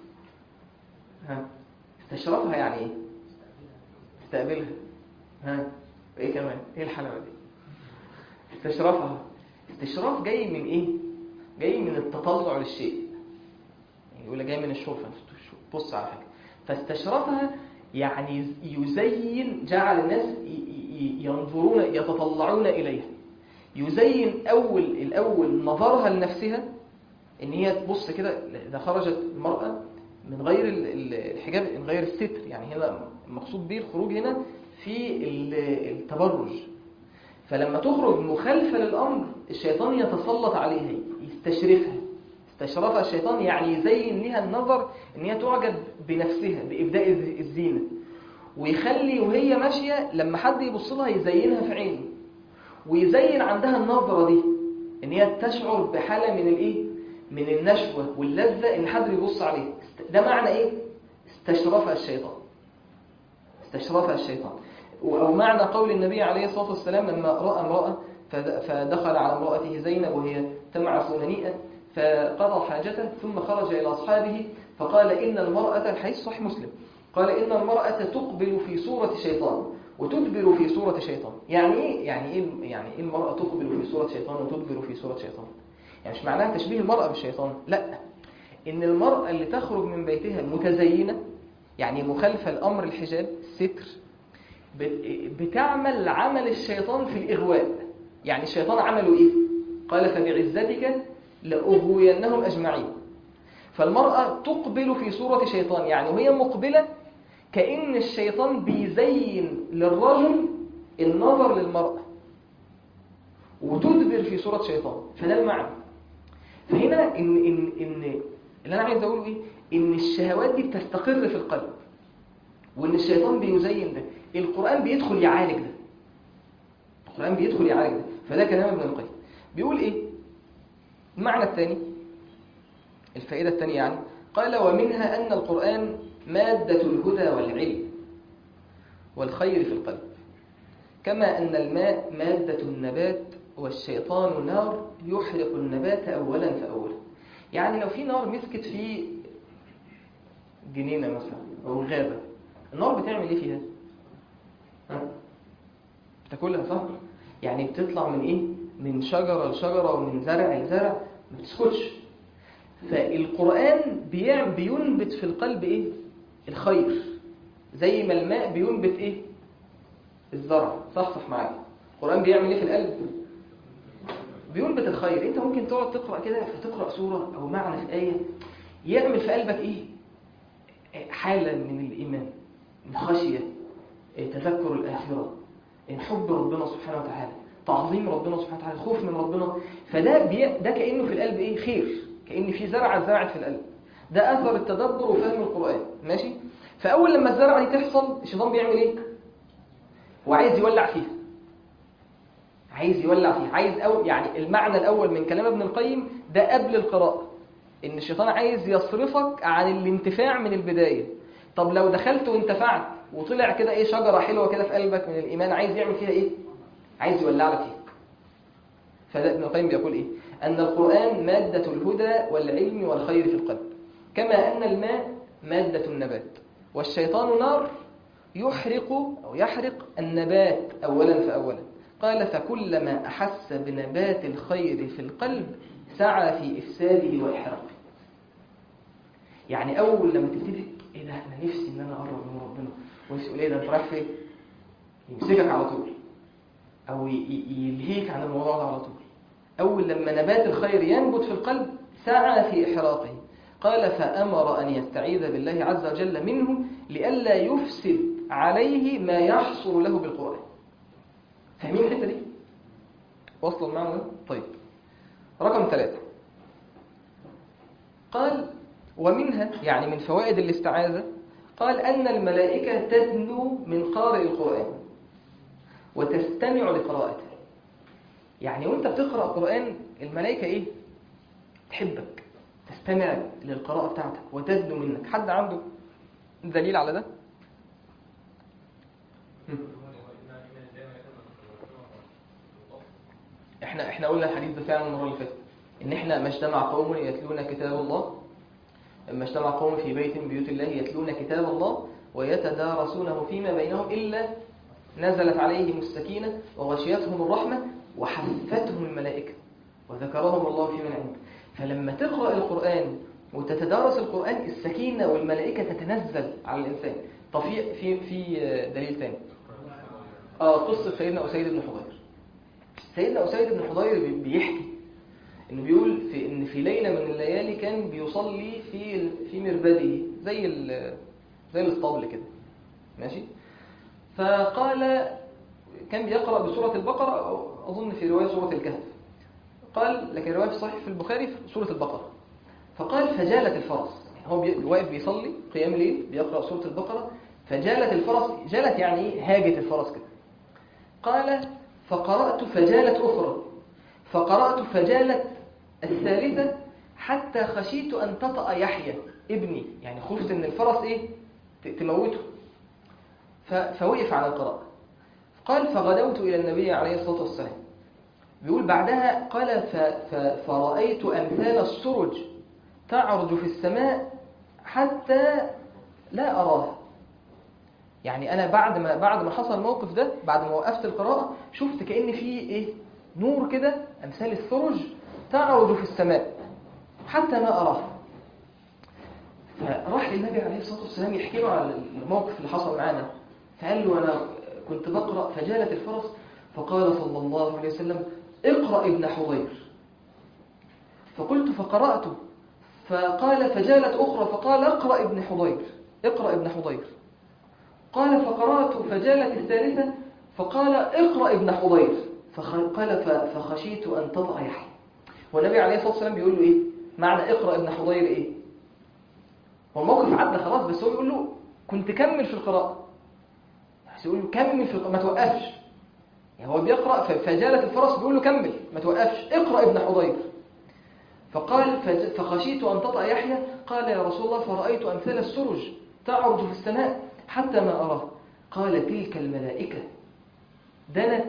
ها استشرفها يعني ايه استقبلها ها ايه كمان ايه الحلاوه دي استشرفها استشراف جاي من ايه جاي من التطلع للشيء يعني يقول جاي من الشرفه بص على حاجه فاستشرفها يعني يزين جعل الناس ينظرون يتطلعون اليها يزين اول الاول نظرها لنفسها ان هي تبص كده اذا خرجت المراه من غير الحجاب من غير الستر يعني هنا المقصود به الخروج هنا في التبرج فلما تخرج مخالفه للامر الشيطان يتسلط عليها يستشرفها استشرفها الشيطان يعني يزين لها النظر ان هي تعجب بنفسها بابداء الزينه ويخلي وهي ماشيه لما حد يبص لها يزينها في عينه ويزين عندها النظره دي ان هي تشعر بحاله من الايه من النشوه واللذه ان حد بيبص عليها ده معنى ايه استشرفها الشيطان استشرفها الشيطان او معنى قول النبي عليه الصلاه والسلام لما راى امراه فدخل على امراته زينب وهي تمعس هنيئا فقضى حاجته ثم خرج إلى أصحابه فقال إن المرأة الحديث صحيح مسلم قال إن المرأة تقبل في صورة شيطان وتدبر في صورة شيطان يعني إيه يعني إيه يعني إيه المرأة تقبل في صورة شيطان وتدبر في صورة شيطان يعني مش معناها تشبيه المرأة بالشيطان لا إن المرأة اللي تخرج من بيتها متزينة يعني مخالفة لأمر الحجاب الستر بتعمل عمل الشيطان في الإغواء يعني الشيطان عمله إيه قال فبعزتك لأغوينهم أجمعين فالمرأة تقبل في صورة شيطان يعني وهي مقبلة كأن الشيطان بيزين للرجل النظر للمرأة وتدبر في صورة شيطان فده المعنى فهنا إن, إن, إن اللي أنا عايز أقوله إيه إن الشهوات دي بتستقر في القلب وإن الشيطان بيزين ده القرآن بيدخل يعالج ده القرآن بيدخل يعالج ده فده كلام ابن القيم بيقول إيه المعنى الثاني الفائدة الثانية يعني قال ومنها أن القرآن مادة الهدى والعلم والخير في القلب كما أن الماء مادة النبات والشيطان نار يحرق النبات أولا فأولا يعني لو في نار مسكت في جنينة مثلا أو غابة النار بتعمل إيه فيها؟ ها؟ بتاكلها صح؟ يعني بتطلع من إيه؟ من شجرة لشجرة ومن زرع لزرع ما بتسكتش فالقرآن بيعمل بينبت في القلب إيه؟ الخير زي ما الماء بينبت إيه؟ الزرع صح صح معايا القرآن بيعمل إيه في القلب؟ بينبت الخير انت ممكن تقعد تقرأ كده فتقرأ سورة او معنى في آية يعمل في قلبك ايه حالة من الإيمان الخشية تذكر الآخرة حب ربنا سبحانه وتعالى تعظيم ربنا سبحانه وتعالى خوف من ربنا فده بي... ده كأنه في القلب ايه خير كأن في زرعة زرعت في القلب ده أثر التدبر وفهم القرآن ماشي فأول لما الزرعة دي تحصل الشيطان بيعمل ايه هو عايز يولع فيها عايز يولع فيه عايز أو يعني المعنى الأول من كلام ابن القيم ده قبل القراءة إن الشيطان عايز يصرفك عن الانتفاع من البداية طب لو دخلت وانتفعت وطلع كده إيه شجرة حلوة كده في قلبك من الإيمان عايز يعمل فيها إيه؟ عايز يولع لك فيها فده ابن القيم بيقول إيه؟ أن القرآن مادة الهدى والعلم والخير في القلب كما أن الماء مادة النبات والشيطان نار يحرق أو يحرق النبات أولا فأولا قال فكلما أحس بنبات الخير في القلب سعى في إفساده وإحراقه يعني أول لما تبتدي إيه ده أنا نفسي إن أنا أقرب من ربنا ونفسي يقول إيه ده أنت رايح فين؟ يمسكك على طول أو يلهيك عن الموضوع ده على طول أول لما نبات الخير ينبت في القلب سعى في إحراقه قال فأمر أن يستعيذ بالله عز وجل منه لئلا يفسد عليه ما يحصل له بالقرآن فاهمين الحته دي وصلوا المعنى ده طيب رقم ثلاثة قال ومنها يعني من فوائد الاستعاذة قال أن الملائكة تدنو من قارئ القرآن وتستمع لقراءته يعني وانت بتقرأ القرآن الملائكة ايه تحبك تستمع للقراءة بتاعتك وتدنو منك حد عنده دليل على ده احنا احنا قلنا الحديث ده فعلا المره اللي فاتت ان احنا ما اجتمع قوم يتلون كتاب الله ما اجتمع قوم في بيت من بيوت الله يتلون كتاب الله ويتدارسونه فيما بينهم الا نزلت عليهم السكينه وغشيتهم الرحمه وحفتهم الملائكه وذكرهم الله في من عنده فلما تقرا القران وتتدارس القران السكينه والملائكه تتنزل على الانسان طب في في في دليل ثاني اه قصه سيدنا اسيد بن حضير سيدنا أسيد بن حضير بيحكي انه بيقول في ان في ليله من الليالي كان بيصلي في في مربده زي زي الاسطبل كده ماشي فقال كان بيقرا بسوره البقره أو اظن في روايه سوره الكهف قال لكن روايه في صحيح في البخاري في سوره البقره فقال فجالت الفرس يعني هو واقف بيصلي قيام ليل بيقرا سوره البقره فجالت الفرس جالت يعني ايه هاجت الفرس كده قال فقرأت فجالت أخرى فقرأت فجالت الثالثة حتى خشيت أن تطأ يحيى ابني يعني خفت أن الفرس إيه تموته فوقف على القراءة قال فغدوت إلى النبي عليه الصلاة والسلام بيقول بعدها قال ف ف فرأيت أمثال السرج تعرج في السماء حتى لا أراها يعني انا بعد ما بعد ما حصل الموقف ده بعد ما وقفت القراءه شفت كان في ايه نور كده امثال الثرج تعرج في السماء حتى ما اراه فراح للنبي عليه الصلاه والسلام يحكي له على الموقف اللي حصل معانا فقال له انا كنت بقرا فجالت الفرس فقال صلى الله عليه وسلم اقرا ابن حضير فقلت فقرات فقال فجالت اخرى فقال اقرا ابن حضير اقرا ابن حضير قال فقرأت فجالت الثالثة فقال اقرأ ابن حضير فقال فخشيت أن تضع يحيى والنبي عليه الصلاة والسلام بيقول له إيه معنى اقرأ ابن حضير إيه هو الموقف عدى خلاص بس هو بيقول له كنت كمل في القراءة بس يقول له كمل في القراءة ما توقفش يعني هو بيقرأ فجالت الفرس بيقول له كمل ما توقفش اقرأ ابن حضير فقال فخشيت أن تطأ يحيى قال يا رسول الله فرأيت أمثال السرج تعرج في السماء حتى ما أراه قال تلك الملائكة دنت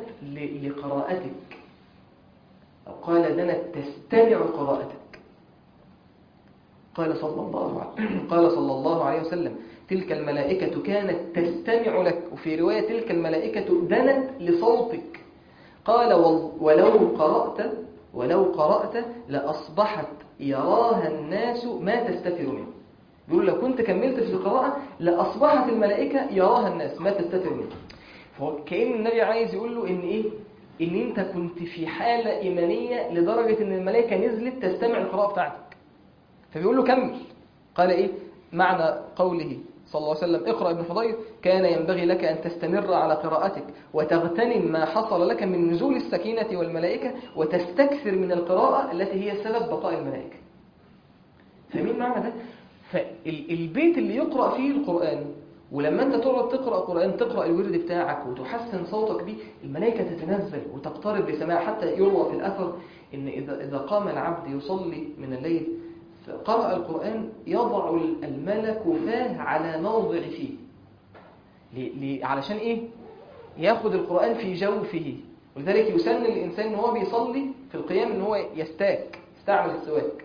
لقراءتك أو قال دنت تستمع قراءتك قال صلى الله عليه قال صلى الله عليه وسلم تلك الملائكة كانت تستمع لك وفي رواية تلك الملائكة دنت لصوتك قال ولو قرأت ولو قرأت لأصبحت يراها الناس ما تستتر منه بيقول لو كنت كملت في القراءة لأصبحت الملائكة يراها الناس ما تستتر منه فهو كأن النبي عايز يقول له إن إيه إن أنت كنت في حالة إيمانية لدرجة إن الملائكة نزلت تستمع القراءة بتاعتك فبيقول له كمل قال إيه معنى قوله صلى الله عليه وسلم اقرأ ابن حضير كان ينبغي لك أن تستمر على قراءتك وتغتنم ما حصل لك من نزول السكينة والملائكة وتستكثر من القراءة التي هي سبب بقاء الملائكة فمين معنى ده؟ فالبيت اللي يقرأ فيه القرآن ولما انت تقعد تقرأ قرآن تقرأ الورد بتاعك وتحسن صوتك بيه الملائكة تتنزل وتقترب لسماع حتى يروى في الأثر إن إذا, إذا قام العبد يصلي من الليل قرأ القرآن يضع الملك فاه على موضع فيه لي علشان إيه؟ ياخد القرآن في جوفه ولذلك يسن الإنسان إن هو بيصلي في القيام إن هو يستاك يستعمل السواك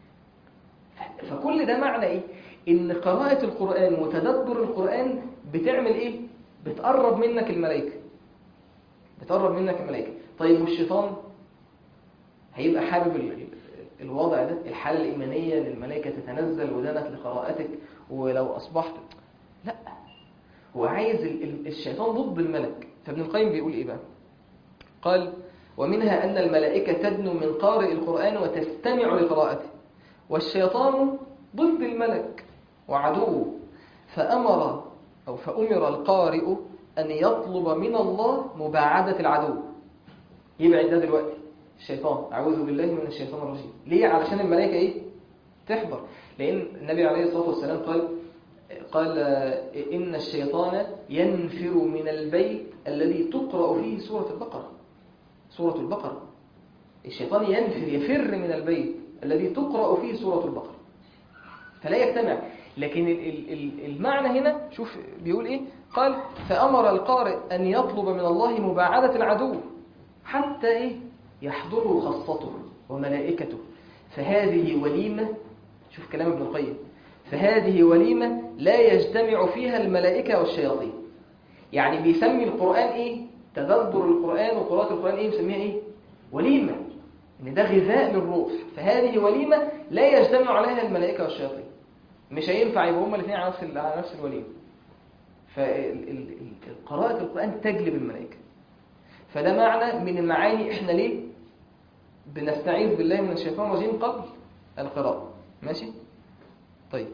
فكل ده معنى إيه؟ إن قراءة القرآن وتدبر القرآن بتعمل إيه؟ بتقرب منك الملائكة بتقرب منك الملائكة طيب والشيطان هيبقى حابب الوضع ده الحالة الإيمانية للملائكة تتنزل ودنت لقراءتك ولو أصبحت لا هو عايز الشيطان ضد الملك فابن القيم بيقول إيه بقى قال ومنها أن الملائكة تدنو من قارئ القرآن وتستمع لقراءته والشيطان ضد الملك وعدوه فأمر أو فأمر القارئ أن يطلب من الله مباعدة العدو يبعد ده دلوقتي الشيطان أعوذ بالله من الشيطان الرجيم ليه علشان الملائكة إيه تحضر لأن النبي عليه الصلاة والسلام قال قال إن الشيطان ينفر من البيت الذي تقرأ فيه سورة البقرة سورة البقرة الشيطان ينفر يفر من البيت الذي تقرأ فيه سورة البقرة فلا يجتمع لكن المعنى هنا شوف بيقول إيه قال فأمر القارئ أن يطلب من الله مباعدة العدو حتى إيه يحضره خاصته وملائكته فهذه وليمة شوف كلام ابن القيم فهذه وليمة لا يجتمع فيها الملائكة والشياطين يعني بيسمي القرآن إيه تدبر القرآن وقراءة القرآن إيه بيسميها إيه وليمة إن ده غذاء للروح فهذه وليمة لا يجتمع عليها الملائكة والشياطين مش هينفع يبقى هما الاثنين على نفس على نفس الوليمة فقراءة القرآن تجلب الملائكة فده معنى من المعاني احنا ليه بنستعيذ بالله من الشيطان الرجيم قبل القراءة ماشي طيب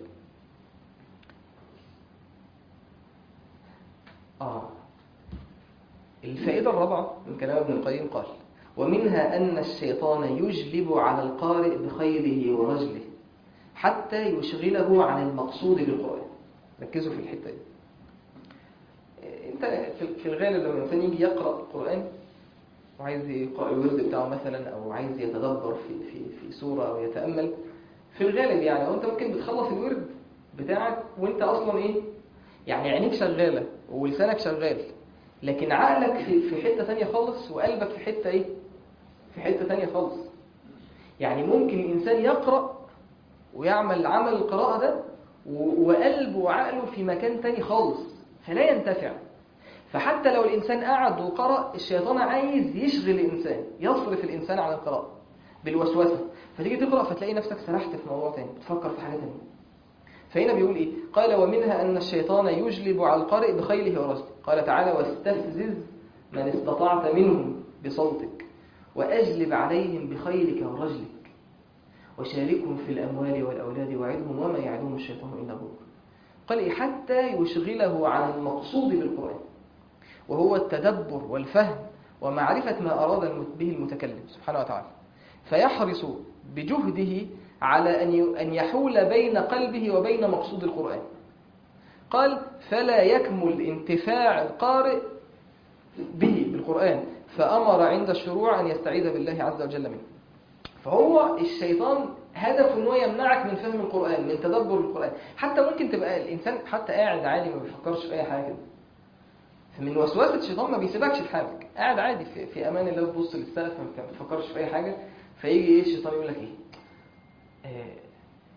آه الفائدة الرابعة من كلام ابن القيم قال ومنها أن الشيطان يجلب على القارئ بخيله ورجله حتى يشغله عن المقصود بالقرآن ركزوا في الحتة دي انت في الغالب لما الانسان يجي يقرأ القرآن وعايز يقرأ الورد بتاعه مثلا او عايز يتدبر في في في سورة او يتأمل في الغالب يعني وانت ممكن بتخلص الورد بتاعك وانت اصلا ايه يعني عينيك شغالة ولسانك شغال لكن عقلك في في حتة تانية خالص وقلبك في حتة ايه في حتة تانية خالص يعني ممكن الانسان يقرأ ويعمل عمل القراءة ده وقلبه وعقله في مكان تاني خالص فلا ينتفع فحتى لو الإنسان قعد وقرأ الشيطان عايز يشغل الإنسان يصرف الإنسان عن القراءة بالوسوسة فتيجي تقرأ فتلاقي نفسك سرحت في موضوع تاني بتفكر في حاجة تانية فهنا بيقول إيه قال ومنها أن الشيطان يجلب على القارئ بخيله ورجله قال تعالى واستفزز من استطعت منهم بصوتك وأجلب عليهم بخيلك ورجلك وشاركهم في الأموال والأولاد وعدهم وما يعدهم الشيطان إلا غرور قال إيه حتى يشغله عن المقصود بالقرآن وهو التدبر والفهم ومعرفة ما أراد به المتكلم سبحانه وتعالى فيحرص بجهده على أن يحول بين قلبه وبين مقصود القرآن قال فلا يكمل انتفاع القارئ به بالقرآن فأمر عند الشروع أن يستعيذ بالله عز وجل منه فهو الشيطان هدفه ان هو يمنعك من فهم القرآن من تدبر القرآن حتى ممكن تبقى الإنسان حتى قاعد عادي ما بيفكرش في أي حاجة كده فمن وسوسة الشيطان ما بيسيبكش في حالك قاعد عادي في, في أمان الله تبص للسقف ما بتفكرش في أي حاجة فيجي إيه الشيطان يقول لك إيه آه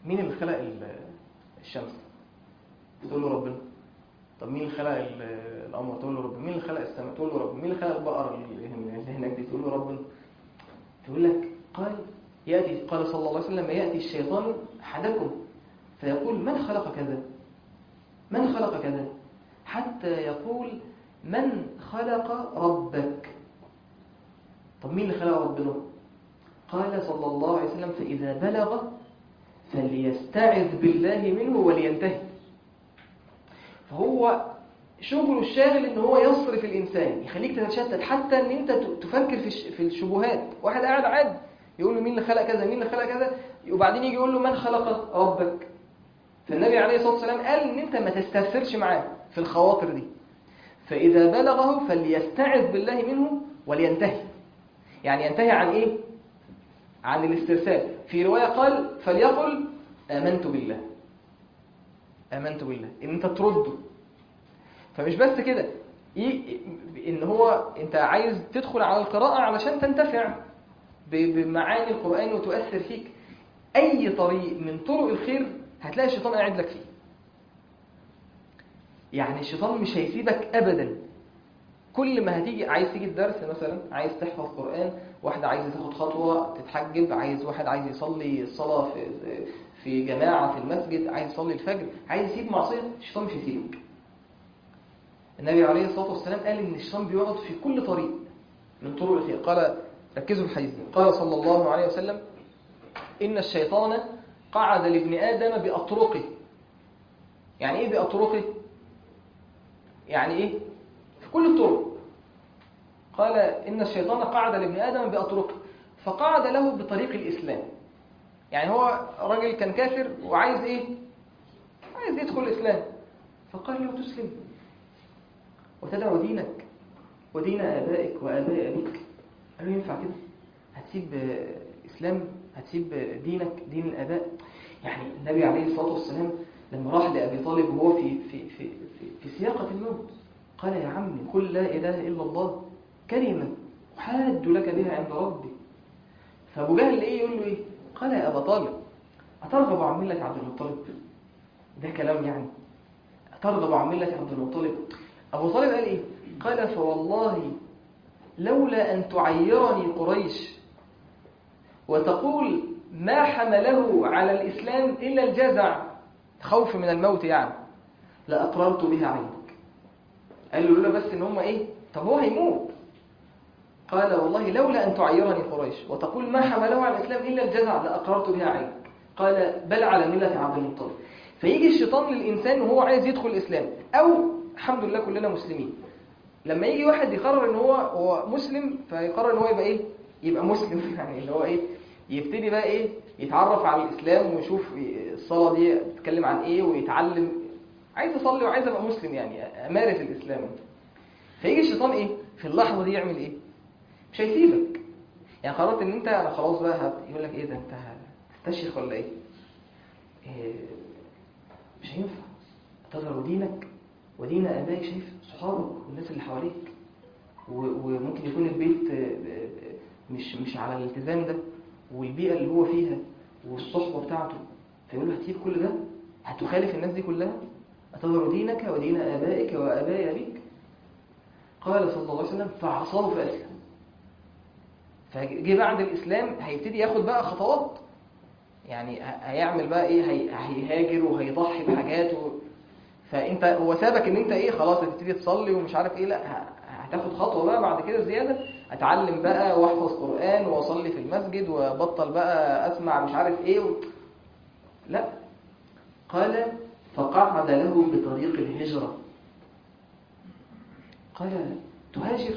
مين اللي خلق ال- الشمس تقول له ربنا طب مين اللي خلق ال- القمر تقول له ربنا مين اللي خلق السماء تقول له ربنا مين اللي خلق البقره اللي هن- اللي هناك دي تقول له ربنا تقول لك قال ياتي قال صلى الله عليه وسلم ياتي الشيطان احدكم فيقول من خلق كذا من خلق كذا حتى يقول من خلق ربك طب مين اللي خلق ربنا قال صلى الله عليه وسلم فإذا بلغ فليستعذ بالله منه ولينتهي فهو شغله الشاغل ان هو يصرف الانسان يخليك تتشتت حتى ان انت تفكر في الش- في الشبهات واحد قاعد عادي يقول له مين اللي خلق كذا مين اللي خلق كذا وبعدين يجي يقول له من خلق ربك فالنبي عليه الصلاه والسلام قال ان انت ما تستهترش معاه في الخواطر دي فاذا بلغه فليستعذ بالله منه ولينتهي يعني ينتهي عن ايه عن الاسترسال في روايه قال فليقل امنت بالله امنت بالله ان انت ترده فمش بس كده ي- ان هو انت عايز تدخل على القراءه علشان تنتفع ب- بمعاني القران وتؤثر فيك اي طريق من طرق الخير هتلاقي الشيطان قاعد لك فيه يعني الشيطان مش هيسيبك ابدا كل ما هتيجي عايز تيجي الدرس مثلا عايز تحفظ قرآن واحدة عايزة تاخد خطوة تتحجب عايز واحد عايز يصلي الصلاة في في جماعة في المسجد عايز يصلي الفجر عايز يسيب معصية الشيطان مش هيسيبك النبي عليه الصلاة والسلام قال إن الشيطان بيقعد في كل طريق من طرق الخير قال ركزوا في الحديث ده. قال صلى الله عليه وسلم إن الشيطان قعد لابن آدم بأطرقه يعني إيه بأطرقه؟ يعني إيه؟ في كل الطرق قال إن الشيطان قعد لابن آدم بأطرقه فقعد له بطريق الإسلام يعني هو راجل كان كافر وعايز إيه؟ عايز يدخل الإسلام فقال له تسلم وتدعو دينك ودين آبائك وآباء أبيك قال له ينفع كده هتسيب آه، إسلام هتسيب آه، دينك دين الآباء يعني النبي عليه الصلاة والسلام لما راح لأبي طالب وهو في في في في, في سياقة الموت قال يا عمي قل لا إله إلا الله كلمة أحاج لك بها عند ربي فأبو جهل إيه يقول له إيه قال يا أبا طالب أترغب عن ملة عبد المطلب ده كلام يعني أترغب عن ملة عبد المطلب أبو طالب قال إيه قال فوالله لولا أن تعيرني قريش وتقول ما حمله على الإسلام إلا الجزع خوف من الموت يعني لأقررت بها عينك قال له لولا بس إن هم إيه طب هو هيموت قال والله لولا أن تعيرني قريش وتقول ما حمله على الإسلام إلا الجزع لأقررت بها عينك قال بل على ملة عبد المطلب فيجي الشيطان للإنسان وهو عايز يدخل الإسلام أو الحمد لله كلنا مسلمين لما يجي واحد يقرر ان هو هو مسلم فيقرر ان هو يبقى ايه يبقى مسلم يعني اللي هو ايه يبتدي بقى ايه يتعرف على الاسلام ويشوف الصلاه دي بتتكلم عن ايه ويتعلم عايز اصلي وعايز ابقى مسلم يعني امارس الاسلام فيجي الشيطان ايه في اللحظه دي يعمل ايه مش هيسيبك يعني قررت ان انت انا خلاص بقى هت- يقول لك ايه ده انت هتستشيخ ولا ايه, إيه مش هينفع تظهر دينك ودين ابائك شايف صحابك والناس اللي حواليك و- وممكن يكون البيت آه، آه، مش مش على الالتزام ده والبيئه اللي هو فيها والصحبه بتاعته فيقول له هتسيب كل ده هتخالف الناس دي كلها أتظهر دينك ودين آبائك وآباء أبيك قال صلى الله عليه وسلم فعصاه فأسلم فجه بعد الإسلام هيبتدي ياخد بقى خطوات يعني ه- هيعمل بقى ايه هي- هيهاجر وهيضحي بحاجات و... فانت هو سابك ان انت ايه خلاص هتبتدي تصلي ومش عارف ايه لا ه- هتاخد خطوه بقى بعد كده زياده اتعلم بقى واحفظ قران واصلي في المسجد وبطل بقى اسمع مش عارف ايه و... لا قال فقعد له بطريق الهجره قال تهاجر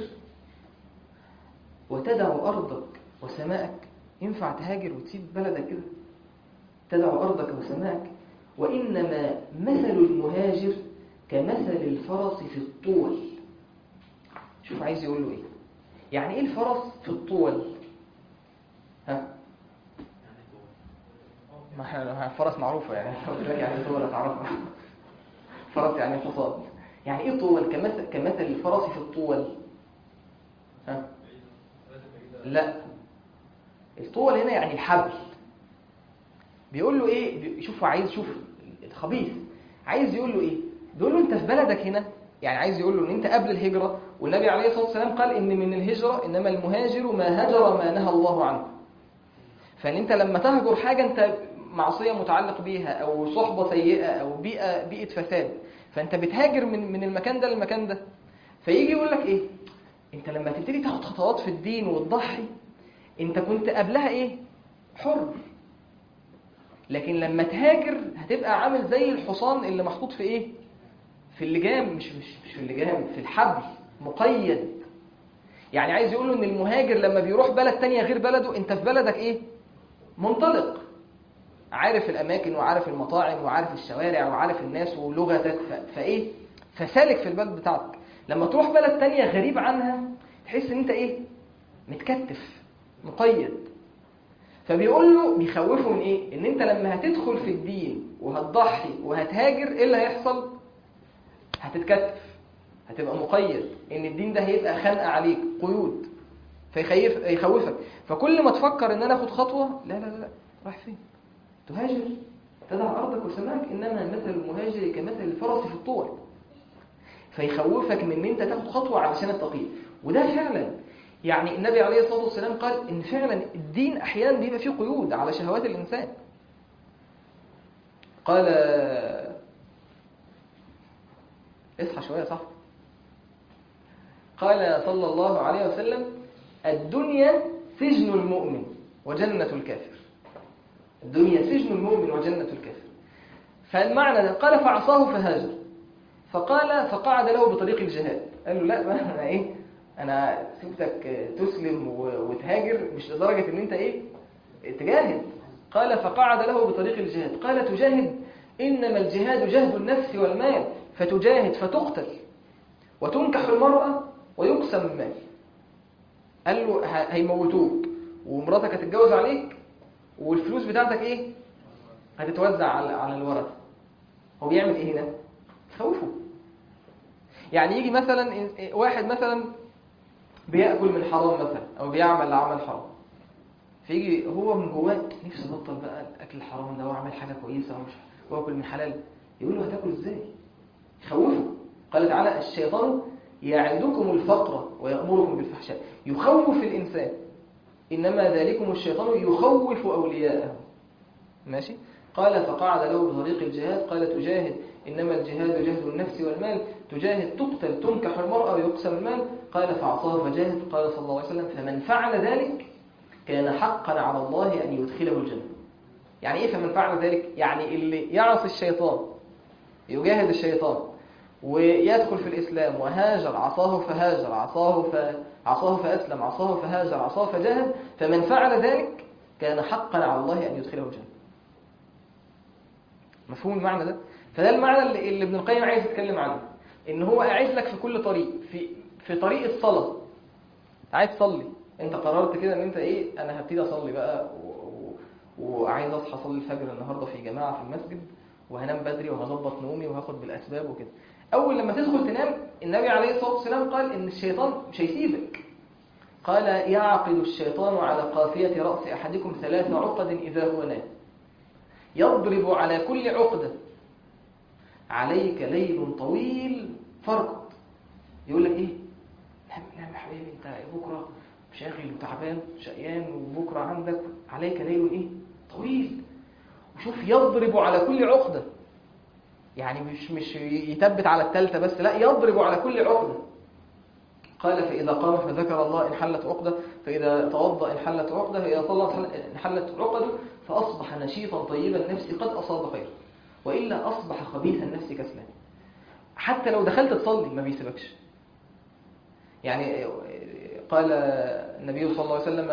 وتدع أرضك وسماءك ينفع تهاجر وتسيب بلدك كده تدع أرضك وسماءك وإنما مثل المهاجر كمثل الفرس في الطول شوف عايز يقول له إيه يعني إيه الفرس في الطول ها ما احنا الفرس معروفة يعني يعني طول هتعرفها فرس يعني حصان يعني ايه طول كمثل كمثل الفرس في الطول ها لا الطول هنا يعني الحبل بيقول له ايه بي- شوف هو عايز شوف الخبيث عايز يقول له ايه بيقول له انت في بلدك هنا يعني عايز يقول له ان انت قبل الهجرة والنبي عليه الصلاة والسلام قال ان من الهجرة انما المهاجر ما هجر ما نهى الله عنه فان انت لما تهجر حاجة انت معصية متعلق بيها او صحبة سيئة او بيئة بيئة فساد فانت بتهاجر من من المكان ده للمكان ده فيجي يقول لك ايه انت لما تبتدي تاخد خطوات في الدين وتضحي انت كنت قبلها ايه حر لكن لما تهاجر هتبقى عامل زي الحصان اللي محطوط في ايه في اللجام مش مش مش في اللجام في الحبل مقيد يعني عايز يقول له ان المهاجر لما بيروح بلد تانية غير بلده انت في بلدك ايه منطلق عارف الاماكن وعارف المطاعم وعارف الشوارع وعارف الناس ولغتك ف... فايه فسالك في البلد بتاعتك لما تروح بلد تانية غريب عنها تحس ان انت ايه متكتف مقيد فبيقول له بيخوفه من ايه ان انت لما هتدخل في الدين وهتضحي وهتهاجر ايه اللي هيحصل هتتكتف هتبقى مقيد ان الدين ده هيبقى خنقه عليك قيود فيخيف يخوفك فكل ما تفكر ان انا اخد خطوه لا لا لا رايح فين تهاجر تدع ارضك وسماك انما مثل المهاجر كمثل الفرس في الطول فيخوفك من ان انت تاخد خطوه علشان التقييد وده فعلا يعني النبي عليه الصلاه والسلام قال ان فعلا الدين احيانا بيبقى فيه قيود على شهوات الانسان قال اصحى شويه صح قال صلى الله عليه وسلم الدنيا سجن المؤمن وجنة الكافر الدنيا سجن المؤمن وجنة الكافر فالمعنى ده قال فعصاه فهاجر فقال فقعد له بطريق الجهاد قال له لا ما انا ايه انا سبتك تسلم و- وتهاجر مش لدرجة ان انت ايه تجاهد قال فقعد له بطريق الجهاد قال تجاهد انما الجهاد جهد النفس والمال فتجاهد فتقتل وتنكح المرأة ويقسم المال قال له ه- هيموتوك ومراتك هتتجوز عليك والفلوس بتاعتك ايه هتتوزع على على الورث هو بيعمل ايه هنا خوفه يعني يجي مثلا إن- واحد مثلا بياكل من حرام مثلا او بيعمل عمل حرام فيجي هو من جواه نفسه يبطل بقى الاكل الحرام ده واعمل حاجه كويسه ومش واكل من حلال يقول له هتاكل ازاي يخوفه قال تعالى الشيطان يعدكم الفقر ويأمركم بالفحشاء يخوف الإنسان إنما ذلكم الشيطان يخوف أولياءه ماشي قال فقعد له بطريق الجهاد قال تجاهد إنما الجهاد جهد النفس والمال تجاهد تقتل تنكح المرأة ويقسم المال قال فعصاه فجاهد قال صلى الله عليه وسلم فمن فعل ذلك كان حقا على الله أن يدخله الجنة يعني إيه فمن فعل ذلك؟ يعني اللي يعصي الشيطان يجاهد الشيطان ويدخل في الإسلام وهاجر عصاه فهاجر عصاه ف... عصاه فأسلم عصاه فهاجر عصاه فجاهد فمن فعل ذلك كان حقا على الله أن يدخله الجنة مفهوم المعنى ده فده المعنى اللي, اللي ابن القيم عايز يتكلم عنه ان هو قاعد لك في كل طريق في في طريق الصلاة عايز تصلي انت قررت كده ان انت ايه انا هبتدي اصلي بقى و... و... وعايز اصحى اصلي الفجر النهارده في جماعة في المسجد وهنام بدري وهظبط نومي وهاخد بالاسباب وكده اول لما تدخل تنام النبي عليه الصلاة والسلام قال ان الشيطان مش هيسيبك قال يعقد الشيطان على قافية رأس أحدكم ثلاث عقد إذا هو نام يضرب على كل عقدة عليك ليل طويل فرقد يقول لك ايه نعم نعم يا حبيبي انت بكرة شاغل وتعبان شقيان وبكرة عندك عليك ليل ايه طويل وشوف يضرب على كل عقدة يعني مش مش يثبت على الثالثة بس لا يضرب على كل عقدة قال فإذا قام فذكر الله انحلت عقدة فإذا توضأ انحلت عقدة فإذا صلى انحلت عقده فأصبح نشيطا طيب النفس قد أصاب خير وإلا أصبح خبيث النفس كسلان حتى لو دخلت تصلي ما بيسيبكش يعني قال النبي صلى الله عليه وسلم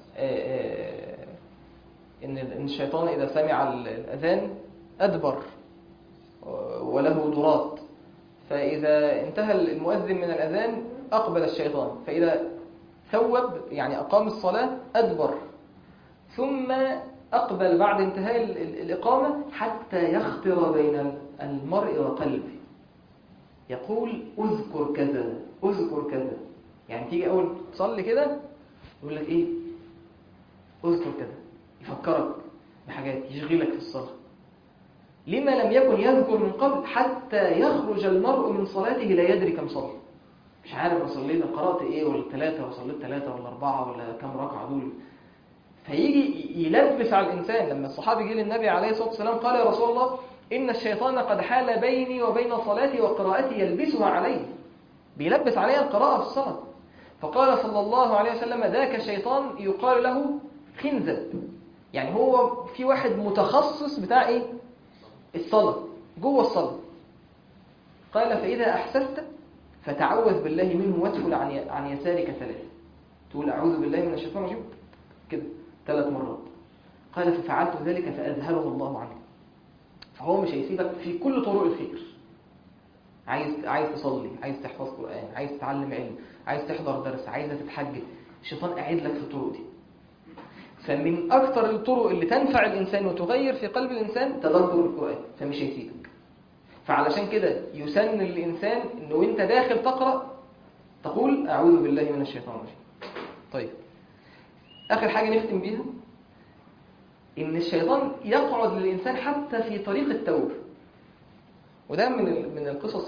إن الشيطان إذا سمع الأذان أدبر وله ضرات فإذا انتهى المؤذن من الأذان أقبل الشيطان فإذا ثوب يعني أقام الصلاة أدبر ثم أقبل بعد انتهاء الإقامة حتى يخطر بين المرء وقلبه يقول أذكر كذا أذكر كذا يعني تيجي أول تصلي كده يقول لك إيه أذكر كذا يفكرك بحاجات يشغلك في الصلاة لما لم يكن يذكر من قبل حتى يخرج المرء من صلاته لا يدري كم صلى مش عارف أنا صليت قرأت إيه ولا ثلاثة وصليت ثلاثة ولا أربعة ولا كم ركعة دول فيجي يلبس على الإنسان لما الصحابي جه للنبي عليه الصلاة والسلام قال يا رسول الله إن الشيطان قد حال بيني وبين صلاتي وقراءتي يلبسها علي بيلبس علي القراءة في الصلاة فقال صلى الله عليه وسلم ذاك شيطان يقال له خنزب يعني هو في واحد متخصص بتاع إيه الصلاة جوه الصلاة قال فإذا أحسست فتعوذ بالله منه وادخل عن عن يسارك ثلاثة تقول أعوذ بالله من الشيطان الرجيم كده ثلاث مرات قال ففعلت ذلك فأذهله الله عنه فهو مش هيسيبك في كل طرق الخير عايز عايز تصلي عايز تحفظ قرآن عايز تتعلم علم عايز تحضر درس عايز تتحجج الشيطان قاعد لك في الطرق دي فمن أكثر الطرق اللي تنفع الإنسان وتغير في قلب الإنسان تدبر القرآن فمش هيسيبك فعلشان كده يسن للإنسان إنه وأنت داخل تقرأ تقول أعوذ بالله من الشيطان الرجيم طيب آخر حاجة نختم بيها إن الشيطان يقعد للإنسان حتى في طريق التوبة وده من من القصص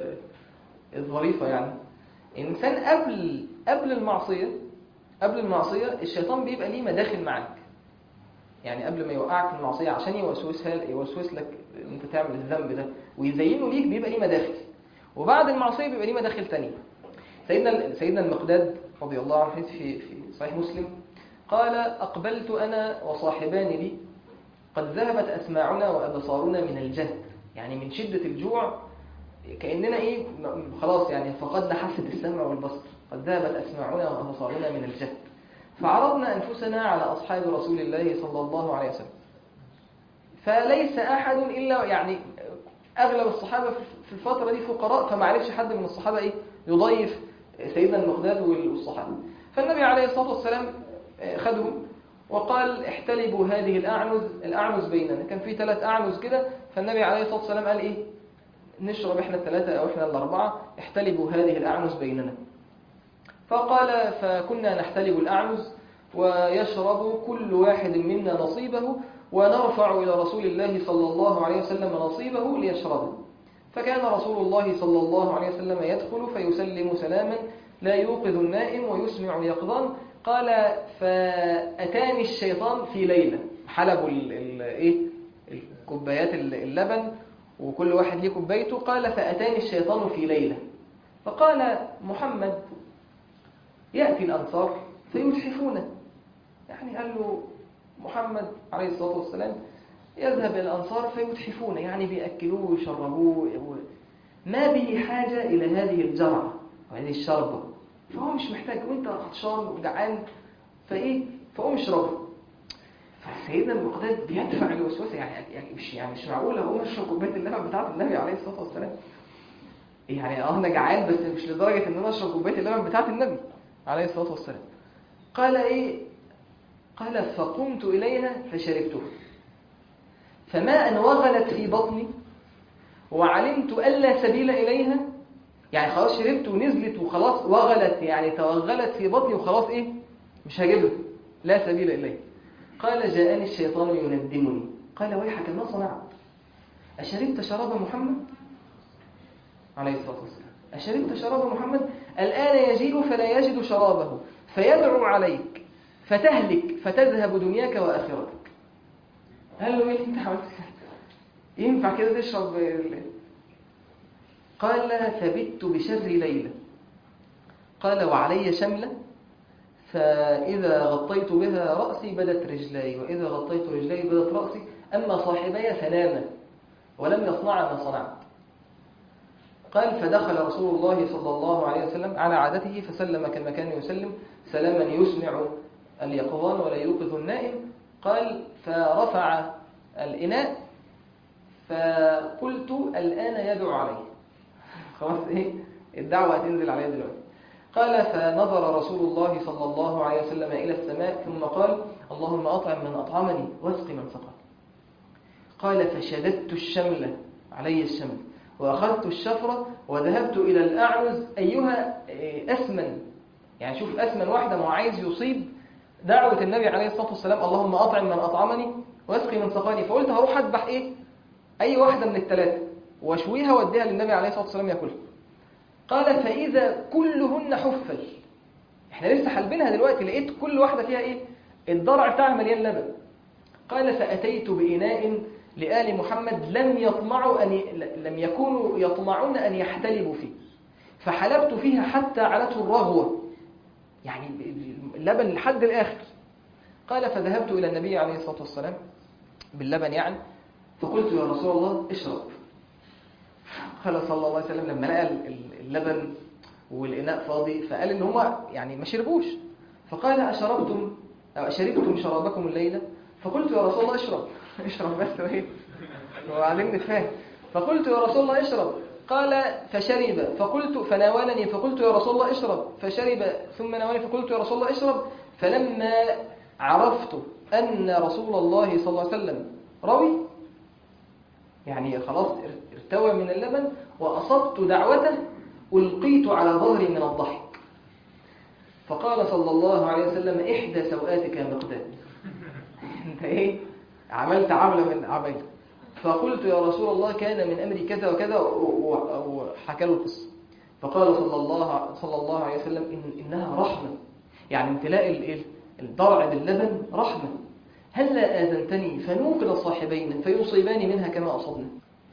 الظريفة يعني الإنسان قبل قبل المعصية قبل المعصية الشيطان بيبقى ليه مداخل معاك يعني قبل ما يوقعك في المعصية عشان يوسوسها يوسوس لك انت تعمل الذنب ده ويزينه ليك بيبقى ليه مداخل وبعد المعصية بيبقى ليه مداخل تانية سيدنا سيدنا المقداد رضي الله عنه في في صحيح مسلم قال أقبلت أنا وصاحبان لي قد ذهبت أسماعنا وأبصارنا من الجهد يعني من شدة الجوع كأننا إيه خلاص يعني فقدنا حاسة السمع والبصر قد ذهبت أسماعنا وأبصارنا من الجهد فعرضنا أنفسنا على أصحاب رسول الله صلى الله عليه وسلم فليس أحد إلا يعني أغلب الصحابة في الفترة دي فقراء فما عرفش حد من الصحابة إيه يضيف سيدنا المقداد والصحابة فالنبي عليه الصلاة والسلام خدهم وقال احتلبوا هذه الأعنز الأعنز بيننا كان في ثلاث أعنز كده فالنبي عليه الصلاة والسلام قال إيه نشرب إحنا الثلاثة أو إحنا الأربعة احتلبوا هذه الأعنز بيننا فقال فكنا نحتلب الأعنز ويشرب كل واحد منا نصيبه ونرفع إلى رسول الله صلى الله عليه وسلم نصيبه ليشربه فكان رسول الله صلى الله عليه وسلم يدخل فيسلم سلاما لا يوقظ النائم ويسمع اليقظان قال فأتاني الشيطان في ليلة حلبوا ايه الكوبايات اللبن وكل واحد ليه كوبايته قال فأتاني الشيطان في ليلة فقال محمد يأتي الأنصار فيتحفونه يعني قال له محمد عليه الصلاة والسلام يذهب إلى الأنصار فيتحفونه يعني بيأكلوه ويشربوه ما به حاجة إلى هذه الجرعة وهذه الشربة فهو مش محتاج وانت عطشان وجعان فايه فقوم اشربه فسيدنا المقداد بيدفع الوسوسه يعني يعني مش يعني مش معقول اقوم اشرب كوبايه اللبن بتاعه النبي عليه الصلاه والسلام يعني اه انا جعان بس مش لدرجه ان انا اشرب كوبايه اللبن بتاعه النبي عليه الصلاه والسلام قال ايه قال فقمت اليها فشربتها فما ان وغلت في بطني وعلمت الا سبيل اليها يعني خلاص شربت ونزلت وخلاص وغلت يعني توغلت في بطني وخلاص ايه مش هجيبها لا سبيل إليه قال جاءني الشيطان يندمني قال ويحك ما صنعت أشربت شراب محمد عليه الصلاة والسلام أشربت شراب محمد الآن يجيء فلا يجد شرابه فيدعو عليك فتهلك فتذهب دنياك وآخرتك قال له ايه انت عملت ينفع كده تشرب قال فبت بشر ليلة قال وعلي شملة فإذا غطيت بها رأسي بدت رجلاي وإذا غطيت رجلاي بدت رأسي أما صاحبي فناما ولم يصنع ما صنعت قال فدخل رسول الله صلى الله عليه وسلم على عادته فسلم كما كان يسلم سلاما يسمع اليقظان ولا يوقظ النائم قال فرفع الإناء فقلت الآن يدعو عليه خلاص إيه الدعوة هتنزل عليه دلوقتي قال فنظر رسول الله صلى الله عليه وسلم إلى السماء ثم قال اللهم أطعم من أطعمني واسق من سقى قال فشددت الشمل علي الشمل وأخذت الشفرة وذهبت إلى الأعنز أيها أسمن يعني شوف أسمن واحدة ما عايز يصيب دعوة النبي عليه الصلاة والسلام اللهم أطعم من أطعمني واسقي من سقاني فقلت هروح اذبح ايه اي واحده من الثلاثه واشويها واديها للنبي عليه الصلاه والسلام ياكلها قال فاذا كلهن حفل احنا لسه حالبينها دلوقتي لقيت كل واحده فيها ايه الضرع بتاعها مليان لبن قال فاتيت باناء لآل محمد لم يطمعوا أن ي... لم يكونوا يطمعون أن يحتلبوا فيه فحلبت فيها حتى علته الرغوة يعني اللبن لحد الآخر قال فذهبت إلى النبي عليه الصلاة والسلام باللبن يعني فقلت يا رسول الله اشرب قال صلى الله عليه وسلم لما لقى اللبن والإناء فاضي فقال إن هما يعني ما شربوش فقال أشربتم أو أشربتم شرابكم الليلة فقلت يا رسول الله اشرب اشرب بس وايه وبعدين نتفاهم فقلت يا رسول الله اشرب قال فشرب فقلت فناولني فقلت يا رسول الله اشرب فشرب ثم ناولني فقلت يا رسول الله اشرب فلما عرفت أن رسول الله صلى الله عليه وسلم روي يعني خلاص ارتوى من اللبن وأصبت دعوته ألقيت على ظهري من الضحك فقال صلى الله عليه وسلم إحدى سوآتك يا مقداد انت ايه عملت عملة من عمل فقلت يا رسول الله كان من أمري كذا وكذا وحكى له القصة فقال صلى الله صلى الله عليه وسلم إن إنها رحمة يعني امتلاء الضرع باللبن رحمة هلا آذنتني فنوقل الصاحبين فيصيبان منها كما أصبنا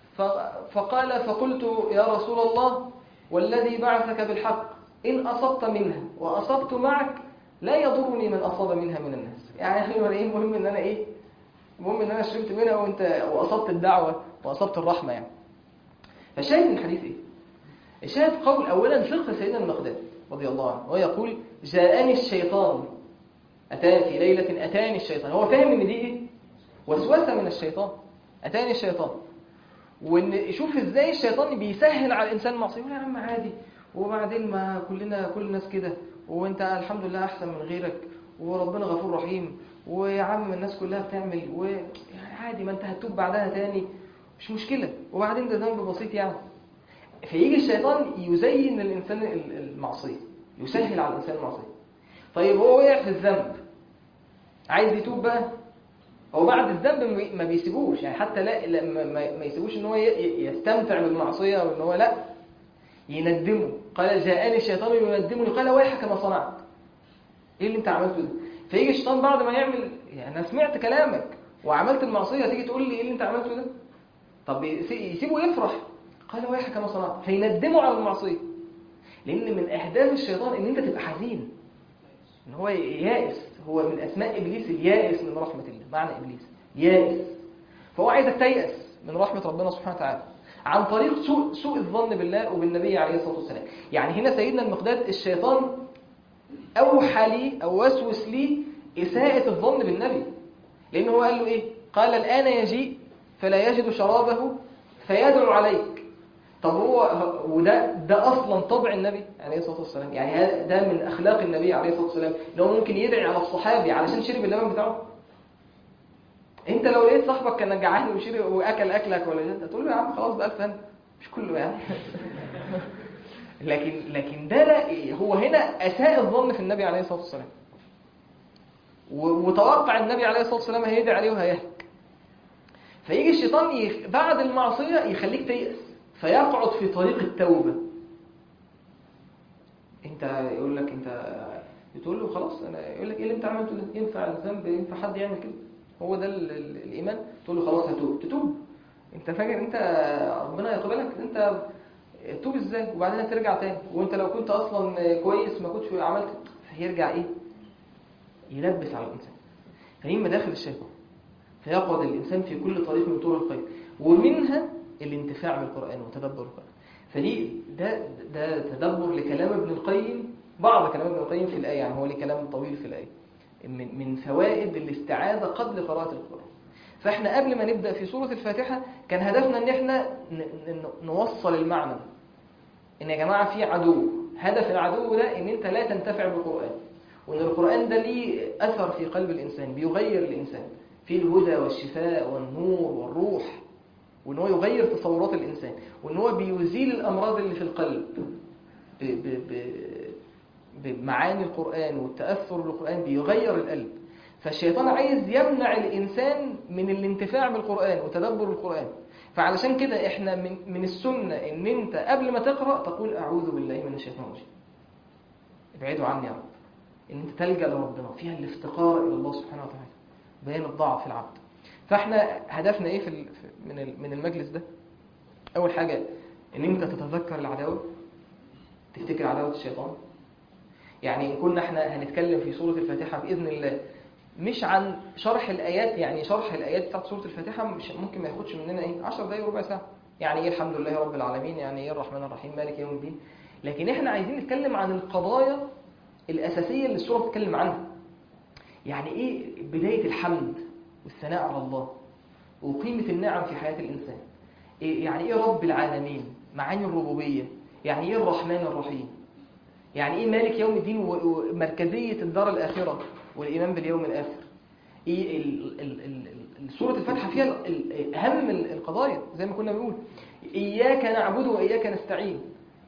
فقال فقلت يا رسول الله والذي بعثك بالحق إن أصبت منها وأصبت معك لا يضرني من أصاب منها من الناس يعني ايه المهم ان انا ايه المهم ان انا شربت منها وانت واصبت الدعوه واصبت الرحمه يعني فشاهد من الحديث ايه الشاهد قول اولا فقه سيدنا المقداد رضي الله عنه ويقول جاءني الشيطان اتى في ليله اتاني الشيطان هو فاهم ان دي ايه وسوسه من الشيطان اتاني الشيطان وان شوف ازاي الشيطان بيسهل على الانسان المعصيه يقول يا عم عادي وبعدين ما كلنا كل الناس كده وانت الحمد لله احسن من غيرك وربنا غفور رحيم ويا عم الناس كلها بتعمل ويعني عادي ما انت هتتوب بعدها تاني مش مشكلة وبعدين ده ذنب بسيط يعني فيجي الشيطان يزين الإنسان المعصية يسهل على الإنسان المعصية طيب هو وقع في الذنب عايز يتوب بقى هو بعد الذنب ما بيسيبوش يعني حتى لا ما يسيبوش ان هو يستمتع بالمعصية او ان هو لا يندمه قال جاءني الشيطان يندمني قال ويحك ما صنعت ايه اللي انت عملته ده فيجي الشيطان بعد ما يعمل يعني انا سمعت كلامك وعملت المعصيه تيجي تقول لي ايه اللي انت عملته ده طب يسيبه يفرح قال ويحك ما صنعت فيندمه على المعصيه لان من اهداف الشيطان ان انت تبقى حزين ان هو يائس هو من اسماء ابليس اليائس من رحمه الله معنى ابليس يائس فهو عايزك تيأس من رحمه ربنا سبحانه وتعالى عن طريق سوء سوء الظن بالله وبالنبي عليه الصلاه والسلام يعني هنا سيدنا المقداد الشيطان أوحى لي أو وسوس لي إساءة الظن بالنبي لأنه هو قال له إيه قال الآن يجيء فلا يجد شرابه فيدعو عليك طب هو وده ده أصلا طبع النبي عليه الصلاة والسلام يعني ده من أخلاق النبي عليه الصلاة والسلام إن هو ممكن يدعي على الصحابي علشان شرب اللبن بتاعه انت لو لقيت صاحبك كان جعان وشرب واكل اكلك ولا ده تقول له يا عم خلاص بقى الفن مش كله يعني لكن لكن ده لا هو هنا اساء الظن في النبي عليه الصلاه والسلام وتوقع النبي عليه الصلاه والسلام هيدعي عليه وهيهلك فيجي الشيطان يخ... بعد المعصيه يخليك تيأس فيقعد في طريق التوبه انت يقول لك انت بتقول له خلاص انا يقول لك ايه اللي انت عملته ده ينفع الذنب ينفع حد يعمل كده هو ده ال... ال... الايمان تقول له خلاص هتوب تتوب انت فاكر انت ربنا يقبلك انت توب ازاي وبعدين ترجع تاني وانت لو كنت اصلا كويس ما كنتش عملت فيرجع ايه يلبس على الانسان فهي مداخل الشيطان فيقعد الانسان في كل طريق من طرق الخير ومنها الانتفاع بالقران وتدبر القران فدي ده ده تدبر لكلام ابن القيم بعض كلام ابن القيم في الايه يعني هو ليه كلام طويل في الايه من من فوائد الاستعاذه قبل قراءه القران فاحنا قبل ما نبدأ في سورة الفاتحة كان هدفنا ان احنا نوصل المعنى ان يا جماعة في عدو هدف العدو ده ان انت لا تنتفع بالقرآن وان القرآن ده ليه اثر في قلب الانسان بيغير الانسان في الهدى والشفاء والنور والروح وان هو يغير تصورات الانسان وان هو بيزيل الامراض اللي في القلب ب ب ب بمعاني القرآن والتأثر بالقرآن بيغير القلب فالشيطان عايز يمنع الإنسان من الانتفاع بالقرآن وتدبر القرآن فعلشان كده احنا من, من السنة ان انت قبل ما تقرأ تقول اعوذ بالله من الشيطان الرجيم ابعدوا عني يا رب ان انت تلجأ لربنا فيها الافتقار الى الله سبحانه وتعالى بيان الضعف في العبد فاحنا هدفنا ايه في ال- في- من ال- من المجلس ده اول حاجة ان انت تتذكر العداوة تفتكر عداوة الشيطان يعني إن كنا احنا هنتكلم في سورة الفاتحة بإذن الله مش عن شرح الآيات يعني شرح الآيات بتاعت سورة الفاتحة مش ممكن ما ياخدش مننا إيه 10 دقايق ربع ساعة يعني إيه الحمد لله رب العالمين يعني إيه الرحمن الرحيم مالك يوم الدين لكن احنا عايزين نتكلم عن القضايا الأساسية اللي السورة بتتكلم عنها يعني إيه بداية الحمد والثناء على الله وقيمة النعم في حياة الإنسان إيه يعني إيه رب العالمين معاني الربوبية يعني إيه الرحمن الرحيم يعني إيه مالك يوم الدين و- ومركزية الدار الآخرة والإيمان باليوم الآخر إيه ال- ال- ال- ال- سورة الفاتحة فيها ال- ال- أهم ال- القضايا زي ما كنا بنقول إياك نعبد وإياك نستعين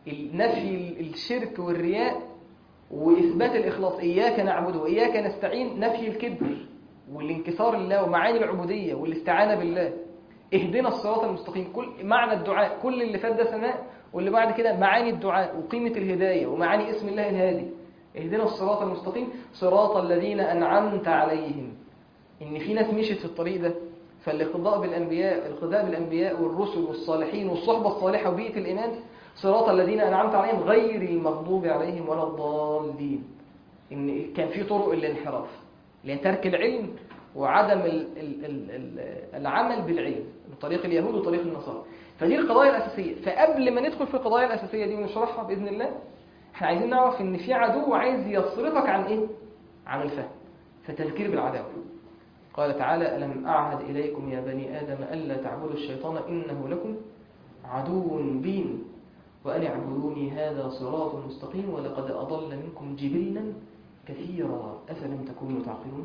نفي الشرك والرياء وإثبات الإخلاص إياك نعبد وإياك نستعين نفي الكبر والانكسار لله ومعاني العبودية والاستعانة بالله اهدنا الصراط المستقيم كل معنى الدعاء كل اللي فات ده ثناء واللي بعد كده معاني الدعاء وقيمة الهداية ومعاني اسم الله الهادي اهدنا الصراط المستقيم صراط الذين أنعمت عليهم إن في ناس مشت في الطريق ده فالاقتداء بالأنبياء الاقتداء بالأنبياء والرسل والصالحين والصحبة الصالحة وبيئة الإيمان صراط الذين أنعمت عليهم غير المغضوب عليهم ولا الضالين إن كان في طرق الانحراف اللي هي ترك العلم وعدم ال ال ال ال العمل بالعلم طريق اليهود وطريق النصارى فدي القضايا الأساسية فقبل ما ندخل في القضايا الأساسية دي ونشرحها بإذن الله احنا عايزين نعرف ان في عدو عايز يصرفك عن ايه عن الفهم فتذكير بالعداوة قال تعالى ألم أعهد إليكم يا بني آدم ألا تعبدوا الشيطان إنه لكم عدو بين وأن اعبدوني هذا صراط مستقيم ولقد أضل منكم جبلا كثيرا أفلم تكونوا تعقلون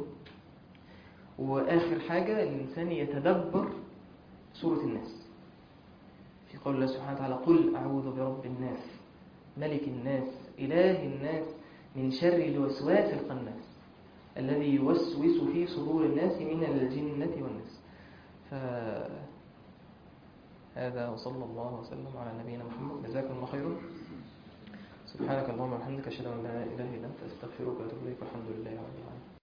وآخر حاجة الإنسان يتدبر سورة الناس في قول الله سبحانه وتعالى قل أعوذ برب الناس ملك الناس إله الناس من شر الوسواس الخناس الذي يوسوس في صدور الناس من الجنة والناس فهذا وصلى الله وسلم على نبينا محمد جزاكم الله خيرا سبحانك اللهم وبحمدك أشهد أن لا إله إلا أنت أستغفرك وأتوب إليك والحمد لله رب العالمين